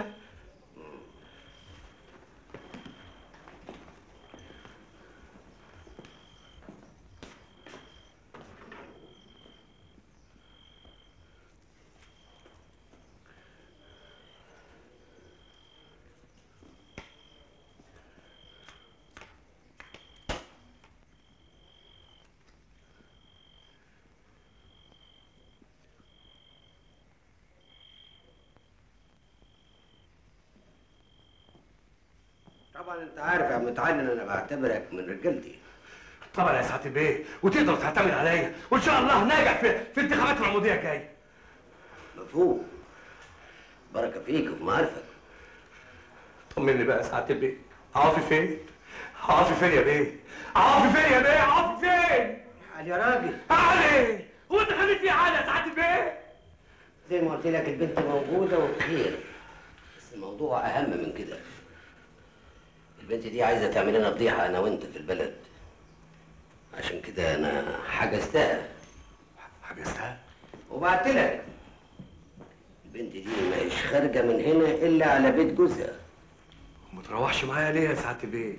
طبعا انت عارف يا عم متعلم انا بعتبرك من رجالتي طبعا يا سعاده البيه وتقدر تعتمد عليا وان شاء الله ناجح في في انتخابات العموديه الجايه مفهوم بركه فيك وفي معارفك طمني بقى يا سعاده البيه عوافي فين عوافي فين يا بيه عوافي فين يا بيه عوافي فين علي يا راجل علي هو انت خليت فيه علي يا سعاده البيه زي ما قلت لك البنت موجوده وبخير بس الموضوع اهم من كده البنت دي عايزه تعمل لنا فضيحه انا وانت في البلد عشان كده انا حجزتها حجزتها وبعت لك البنت دي ما هيش خارجه من هنا الا على بيت جوزها وما تروحش معايا ليه يا سعاده البيه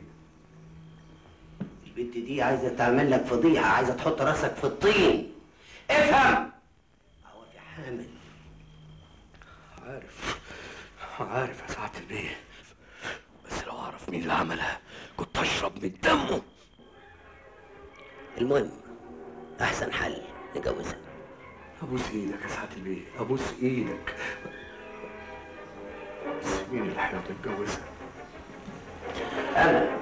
البنت دي عايزه تعمل لك فضيحه عايزه تحط راسك في الطين افهم عوافي حامل عارف عارف يا سعاده البيه بس لو اعرف مين اللي عملها كنت اشرب من دمه المهم احسن حل نجوزها ابوس ايدك يا سعاده البيه ابوس ايدك بس مين اللي هيرضى يتجوزها انا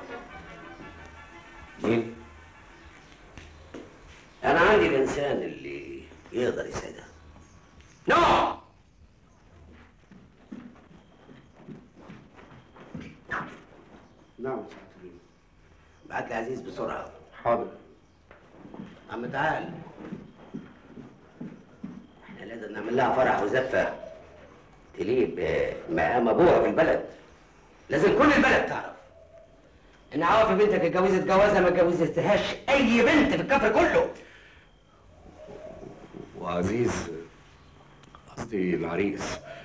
مين انا عندي الانسان اللي يقدر يساعدها نو نعم يا سعاده البيه بعت لي عزيز بسرعه حاضر عم تعال احنا لازم نعمل لها فرح وزفه تليق بمقام ابوها في البلد لازم كل البلد تعرف ان عوافي بنتك اتجوزت جوازها ما اتجوزتهاش اي بنت في الكفر كله وعزيز قصدي العريس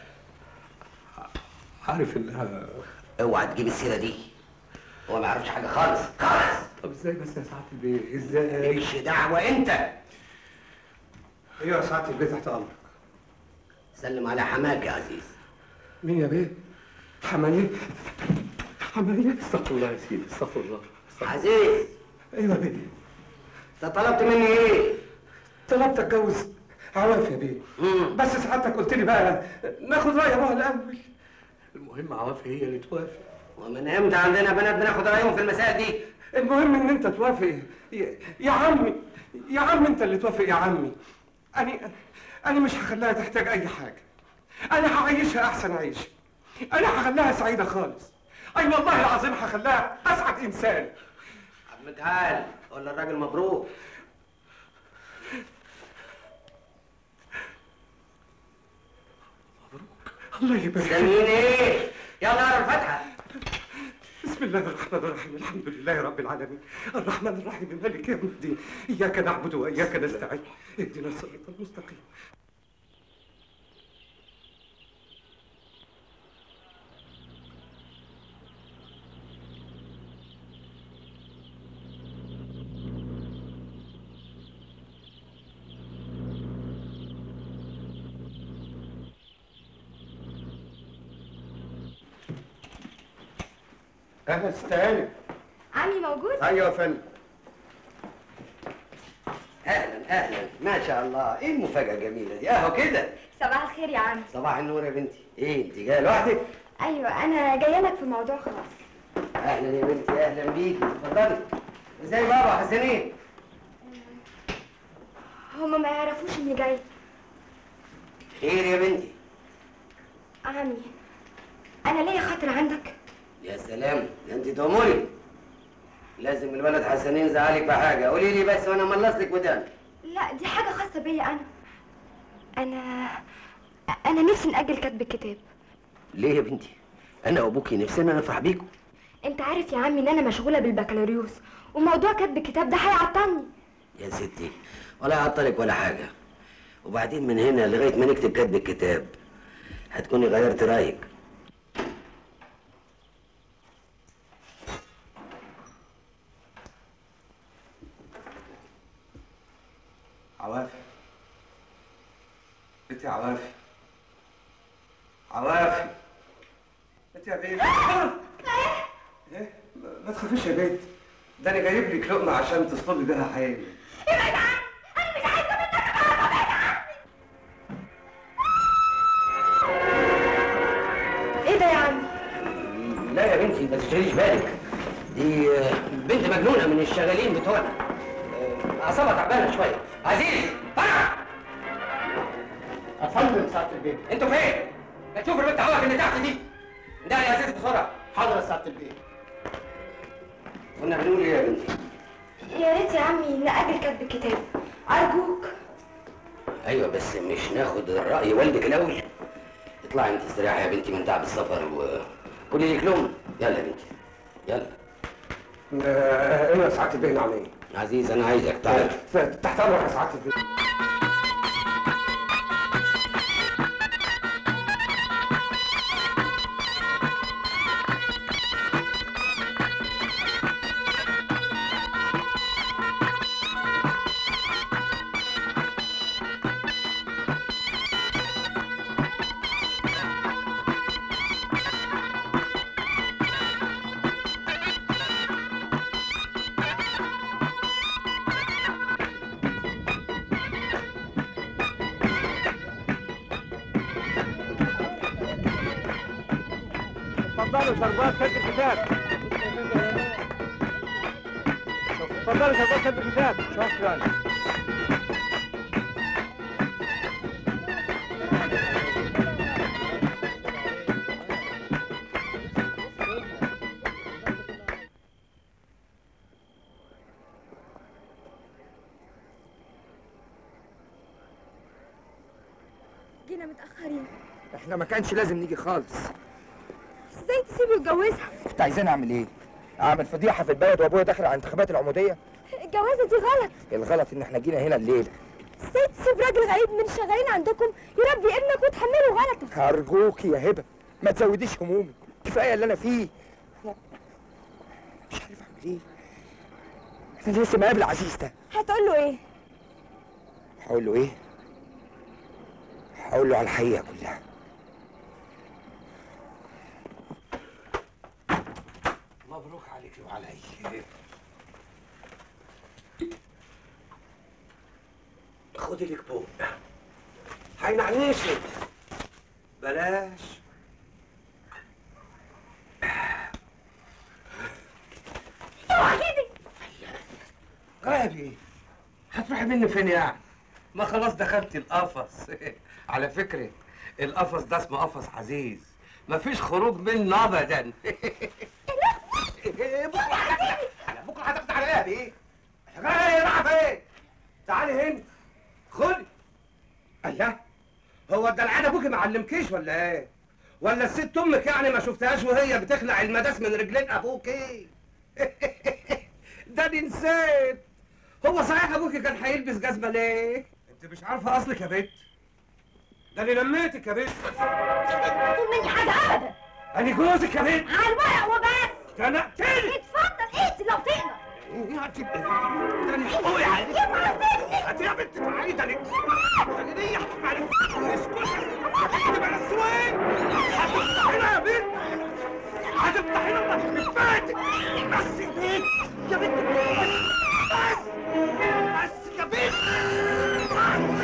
عارف انها اوعى تجيب السيره دي هو ما يعرفش حاجه خالص خالص طب ازاي بس يا سعاده البيه ازاي مالكش دعوه انت ايوه يا سعاده البيه تحت امرك سلم على حماك يا عزيز مين يا بيه حماية حماية استغفر الله يا سيدي استغفر الله استغفر الله. عزيز ايوه يا بيه انت طلبت مني ايه طلبت اتجوز عواف يا بيه بس سعادتك قلت لي بقى ناخد راي ابوها الاول المهم عوافي هي اللي توافق ومن امتى عندنا بنات بناخد رايهم في المسائل دي المهم ان انت توافق يا, يا عمي يا عم انت اللي توافق يا عمي انا انا مش هخليها تحتاج اي حاجه انا هعيشها احسن عيش انا هخليها سعيده خالص اي والله العظيم هخليها اسعد انسان عم تعال قول للراجل مبروك الله يبارك مستنيين ايه يلا اقرا الفاتحه بسم الله الرحمن الرحيم الحمد لله رب العالمين الرحمن الرحيم مالك يوم الدين اياك نعبد واياك نستعين اهدنا الصراط المستقيم اهلا استهاني عمي موجود؟ ايوه يا فندم اهلا اهلا ما شاء الله ايه المفاجاه الجميله دي اهو كده صباح الخير يا عمي صباح النور يا بنتي ايه انت جايه لوحدك ايوه انا جايه لك في موضوع خاص اهلا يا بنتي اهلا بيكي اتفضلي ازاي بابا حسنين هما ما يعرفوش اني جاي خير يا بنتي عمي انا ليا خاطر عندك يا سلام ده انت تأمري لازم الولد حسنين زعلك بحاجه قولي لي بس وانا ملص لك ودانك لا دي حاجه خاصه بيا انا انا انا نفسي ناجل كتب الكتاب ليه يا بنتي انا وابوكي نفسنا نفرح بيكم انت عارف يا عمي ان انا مشغوله بالبكالوريوس وموضوع كتب الكتاب ده هيعطلني يا ستي ولا يعطلك ولا حاجه وبعدين من هنا لغايه ما نكتب كتب الكتاب هتكوني غيرت رايك عوافي انت يا عوافي عوافي انت يا بنت ايه ما- ما تخافيش يا بنت ده انا جايب لك لقمه عشان تصطادي بيها حياتي ايه ده يا عمي لا يا بنتي ما تشغليش بالك دي آه، بنت مجنونه من الشغالين بتوعنا آه، اعصابها تعبانه شويه عزيز طلع افندم ساعة البيت انتوا فين؟ ما تشوف البنت عوافي اللي تحت دي ده يا عزيز بسرعه حاضر يا ساعة البيت كنا بنقول ايه يا بنتي؟ يا ريت يا عمي ناجل كتب الكتاب ارجوك ايوه بس مش ناخد راي والدك الاول اطلعي انت استريحي يا بنتي من تعب السفر وكلي لك لقمه يلا يا بنتي يلا ايه يا سعاده البيه نعم ايه؟ عزيز انا عايزك تعال تحت امرك يا سعاده البيه اتفضلوا شربات كتب الكتاب اتفضلوا شربات كتب الكتاب شكرا جينا متاخرين احنا ما كانش لازم نيجي خالص ازاي تسيبه يتجوزها كنت عايزين اعمل ايه؟ اعمل فضيحه في البلد وابويا داخل على انتخابات العموديه الجوازه دي غلط الغلط ان احنا جينا هنا الليله ازاي تسيب راجل غريب من الشغالين عندكم يربي ابنك وتحمله غلطك ارجوك يا هبه ما تزوديش همومي كفايه اللي انا فيه انا مش عارف اعمل ايه انا لسه مقابل عزيز ده هتقول له ايه هقول له ايه؟ هقول له على الحقيقه كلها مبروك عليك وعلي خدي لك بوق هينعنشك بلاش غابي هتروحي مني فين يعني؟ ما خلاص دخلت القفص على فكرة القفص ده اسمه قفص عزيز مفيش خروج منه ابدا بكره هتاخدي بكره هتاخدي على ايه يا بيه؟ ايه رايحه فين؟ تعالي هنا خدي الله هو الدلعان ابوكي ما علمكيش ولا ايه؟ ولا الست امك يعني ما شفتهاش وهي بتخلع المداس من رجلين ابوكي؟ ده انا نسيت هو صحيح ابوكي كان هيلبس جزمه ليه؟ انت مش عارفه اصلك يا بنت ده انا لميتك يا بنت طول مني حاجه ابدا انا جوزك يا بنت على الورق وبس ده انا اقتلك اتفضل اقتل لو تقدر يا تبقى ده انا حقوقي عليك يا معززني هات يا بنت تعالي ده انا ده انا ليا حق عليك اسكت هتكتب على السويق هتفتح هنا يا بنت تفتحي لي الله يخرب بيتك بس يا بنت يا بنت بس بس يا بنت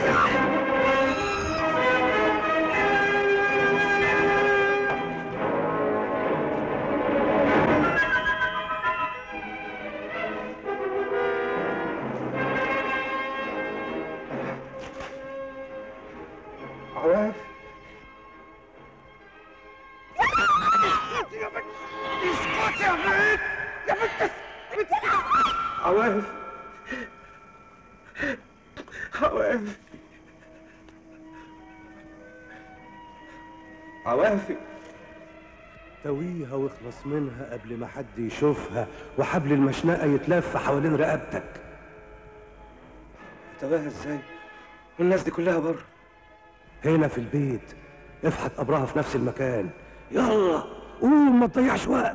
عواف يا بنت اسكت يا بنت يا بنت بنت عواف عواف عواف تويها واخلص منها قبل ما حد يشوفها وحبل المشنقة يتلف حوالين رقبتك تباها ازاي والناس دي كلها بره هنا في البيت افحت قبرها في نفس المكان يلا قوم ما تضيعش وقت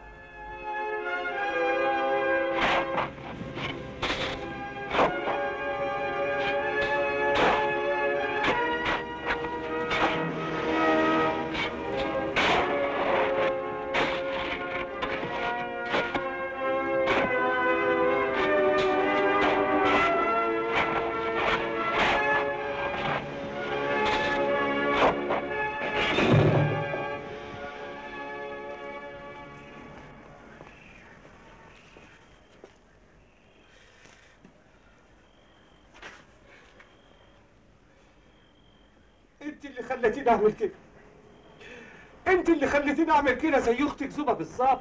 انت اللي خليتيني اعمل كده انت اللي خليتيني اعمل كده زي اختك زوبه بالظبط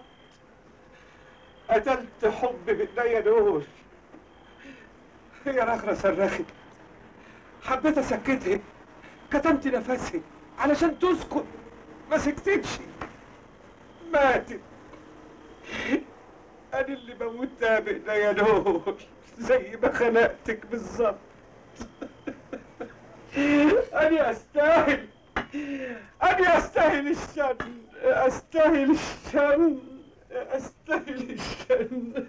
قتلت حب بايديا دول هي رخرة صرخت حبيت اسكتها كتمت نفسها علشان تسكت ما سكتتش ماتت انا اللي موتها بايديا دول زي ما خنقتك بالظبط أنا أستاهل أنا أستاهل الشر أستاهل الشر أستاهل الشر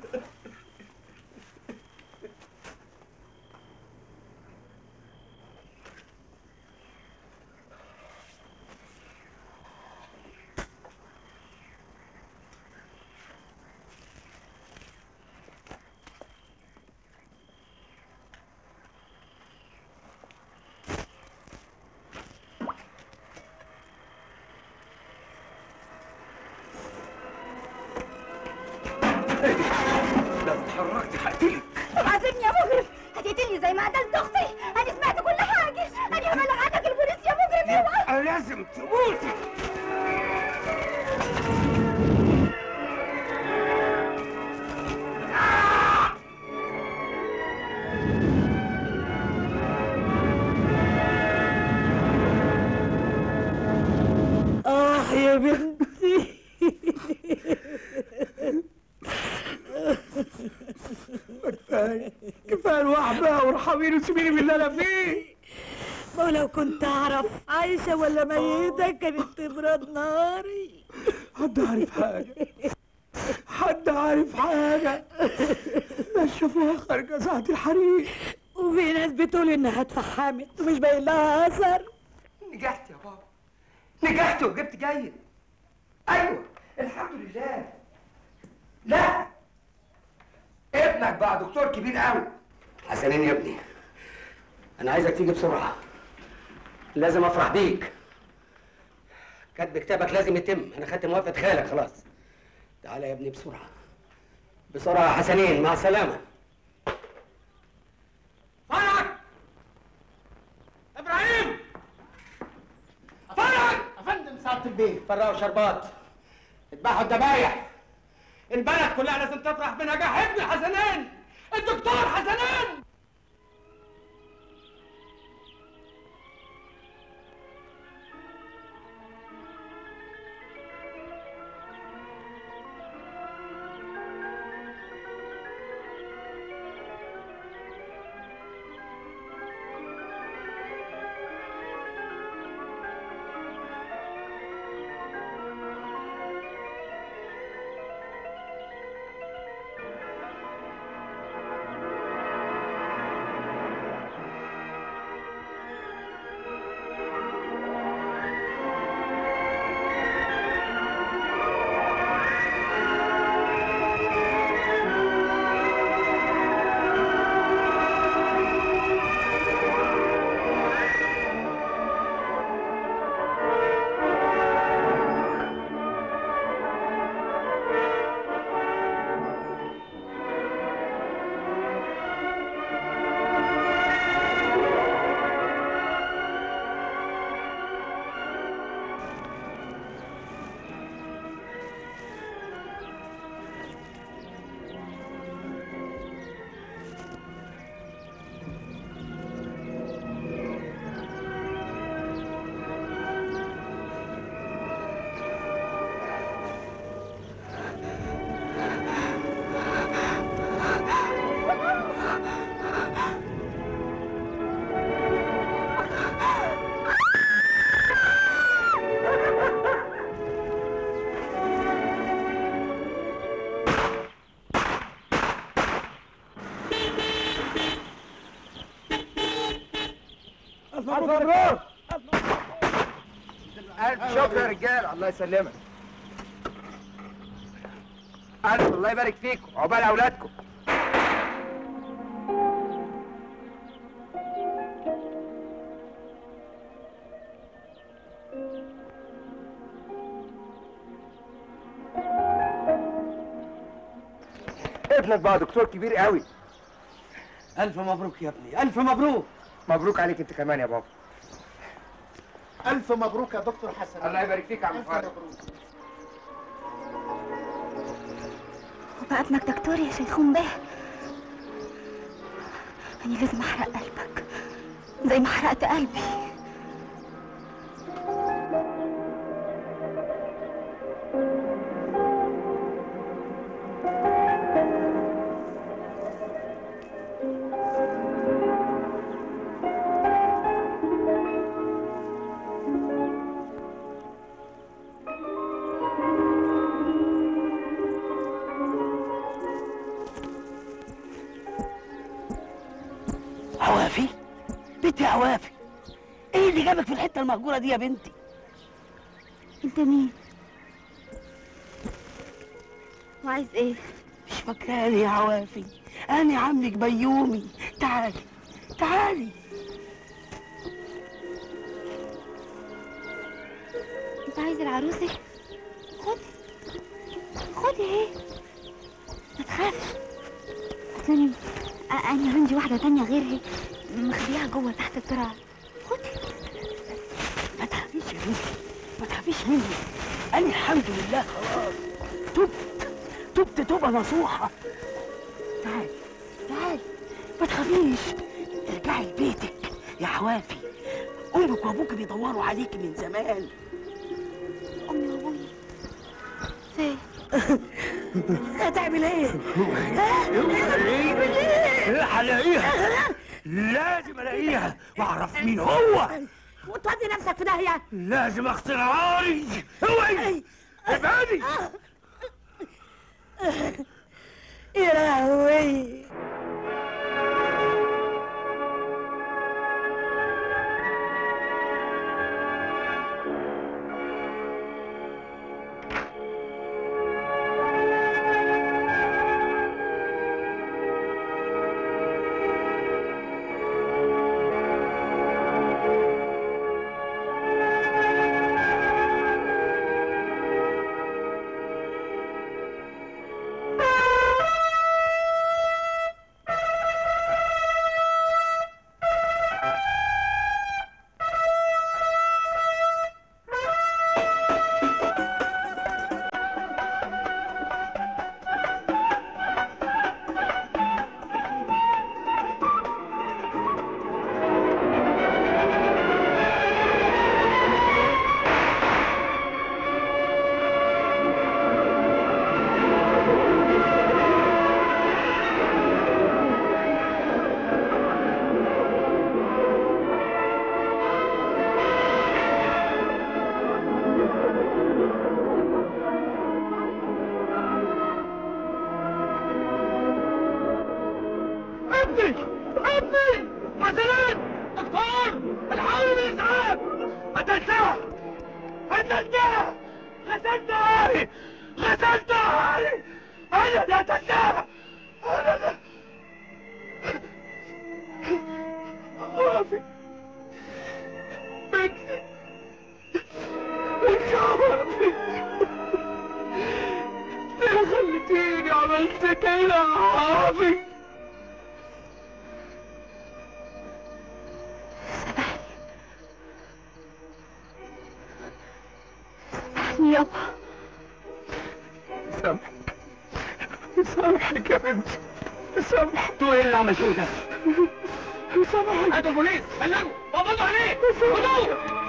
لو اتحركت هقتلك عازمني يا مجرم هتقتلني زي ما قتلت اختي انا سمعت كل حاجه انا هبلغ عنك البوليس يا مجرم يبقى لازم تموتي آه يا بنتي كفايه كفايه الوحده وارحميني وسيبيني من اللي انا فيه ما لو كنت اعرف عايشه ولا ميته كانت تبرد ناري حد عارف حاجه حد عارف حاجه ناس شافوها خارجه ساعه الحريق وفي ناس بتقول انها اتفحمت ومش باين لها اثر نجحت يا بابا نجحت وجبت جيد ايوه الحمد لله لا ابنك بقى دكتور كبير قوي حسنين يا ابني انا عايزك تيجي بسرعه لازم افرح بيك كتب كتابك لازم يتم انا خدت موافقه خالك خلاص تعالى يا ابني بسرعه بسرعه يا حسنين مع السلامه فرج ابراهيم فرج افندم سعاده البيت فرقوا شربات اذبحوا الذبايح البلد كلها لازم تفرح بنجاح ابن حسنين الدكتور حسنين مبروك الف شكر يا رجاله الله يسلمك الف الله يبارك فيكم عقبال اولادكم ابنك بقى دكتور كبير قوي الف مبروك يا ابني الف مبروك مبروك عليك انت كمان يا بابا الف مبروك يا دكتور حسن الله يبارك فيك يا عم ألف فارس مبروك. وبقى ابنك دكتور يا شيخون به أنا لازم أحرق قلبك زي ما حرقت قلبي عوافي بنتي عوافي ايه اللي جابك في الحته المهجوره دي يا بنتي أنت مين؟ وعايز إيه؟ مش فاكراني يا عوافي انا عمك بيومي تعالي تعالي أنت عايز العروسة؟ خد خد اهي ما تخافش أصل أنا أ- أنا عندي واحدة تانية غيرها مخبيها جوه تحت التراب ما تخافيش يا بنتي ما تخافيش مني انا الحمد لله خلاص تبت تبت توبه نصوحه تعالي تعالي ما تخافيش ارجعي لبيتك يا عوافي امك وابوك بيدوروا عليكي من زمان أمي وأبويا فين؟ هتعمل ايه؟ هلاقيها لازم الاقيها واعرف مين هو وتودي نفسك في داهيه لازم اغسل عاري اوعي ابعدي يا لهوي ابني ابني حسنات دكتور الحقوني من الاسعاف قتلتها قتلتها غسلت عاري غسلت عاري انا اللي قتلتها انا اللي عافي بنتي بنتي عافي ليه خليتيني عملت كده عافي يابا سامحك سامحك يا بنتي سامحك انتوا ايه اللي عملتوه ده؟ سامحك هاتوا البوليس بلغوا قبضوا عليه خدوه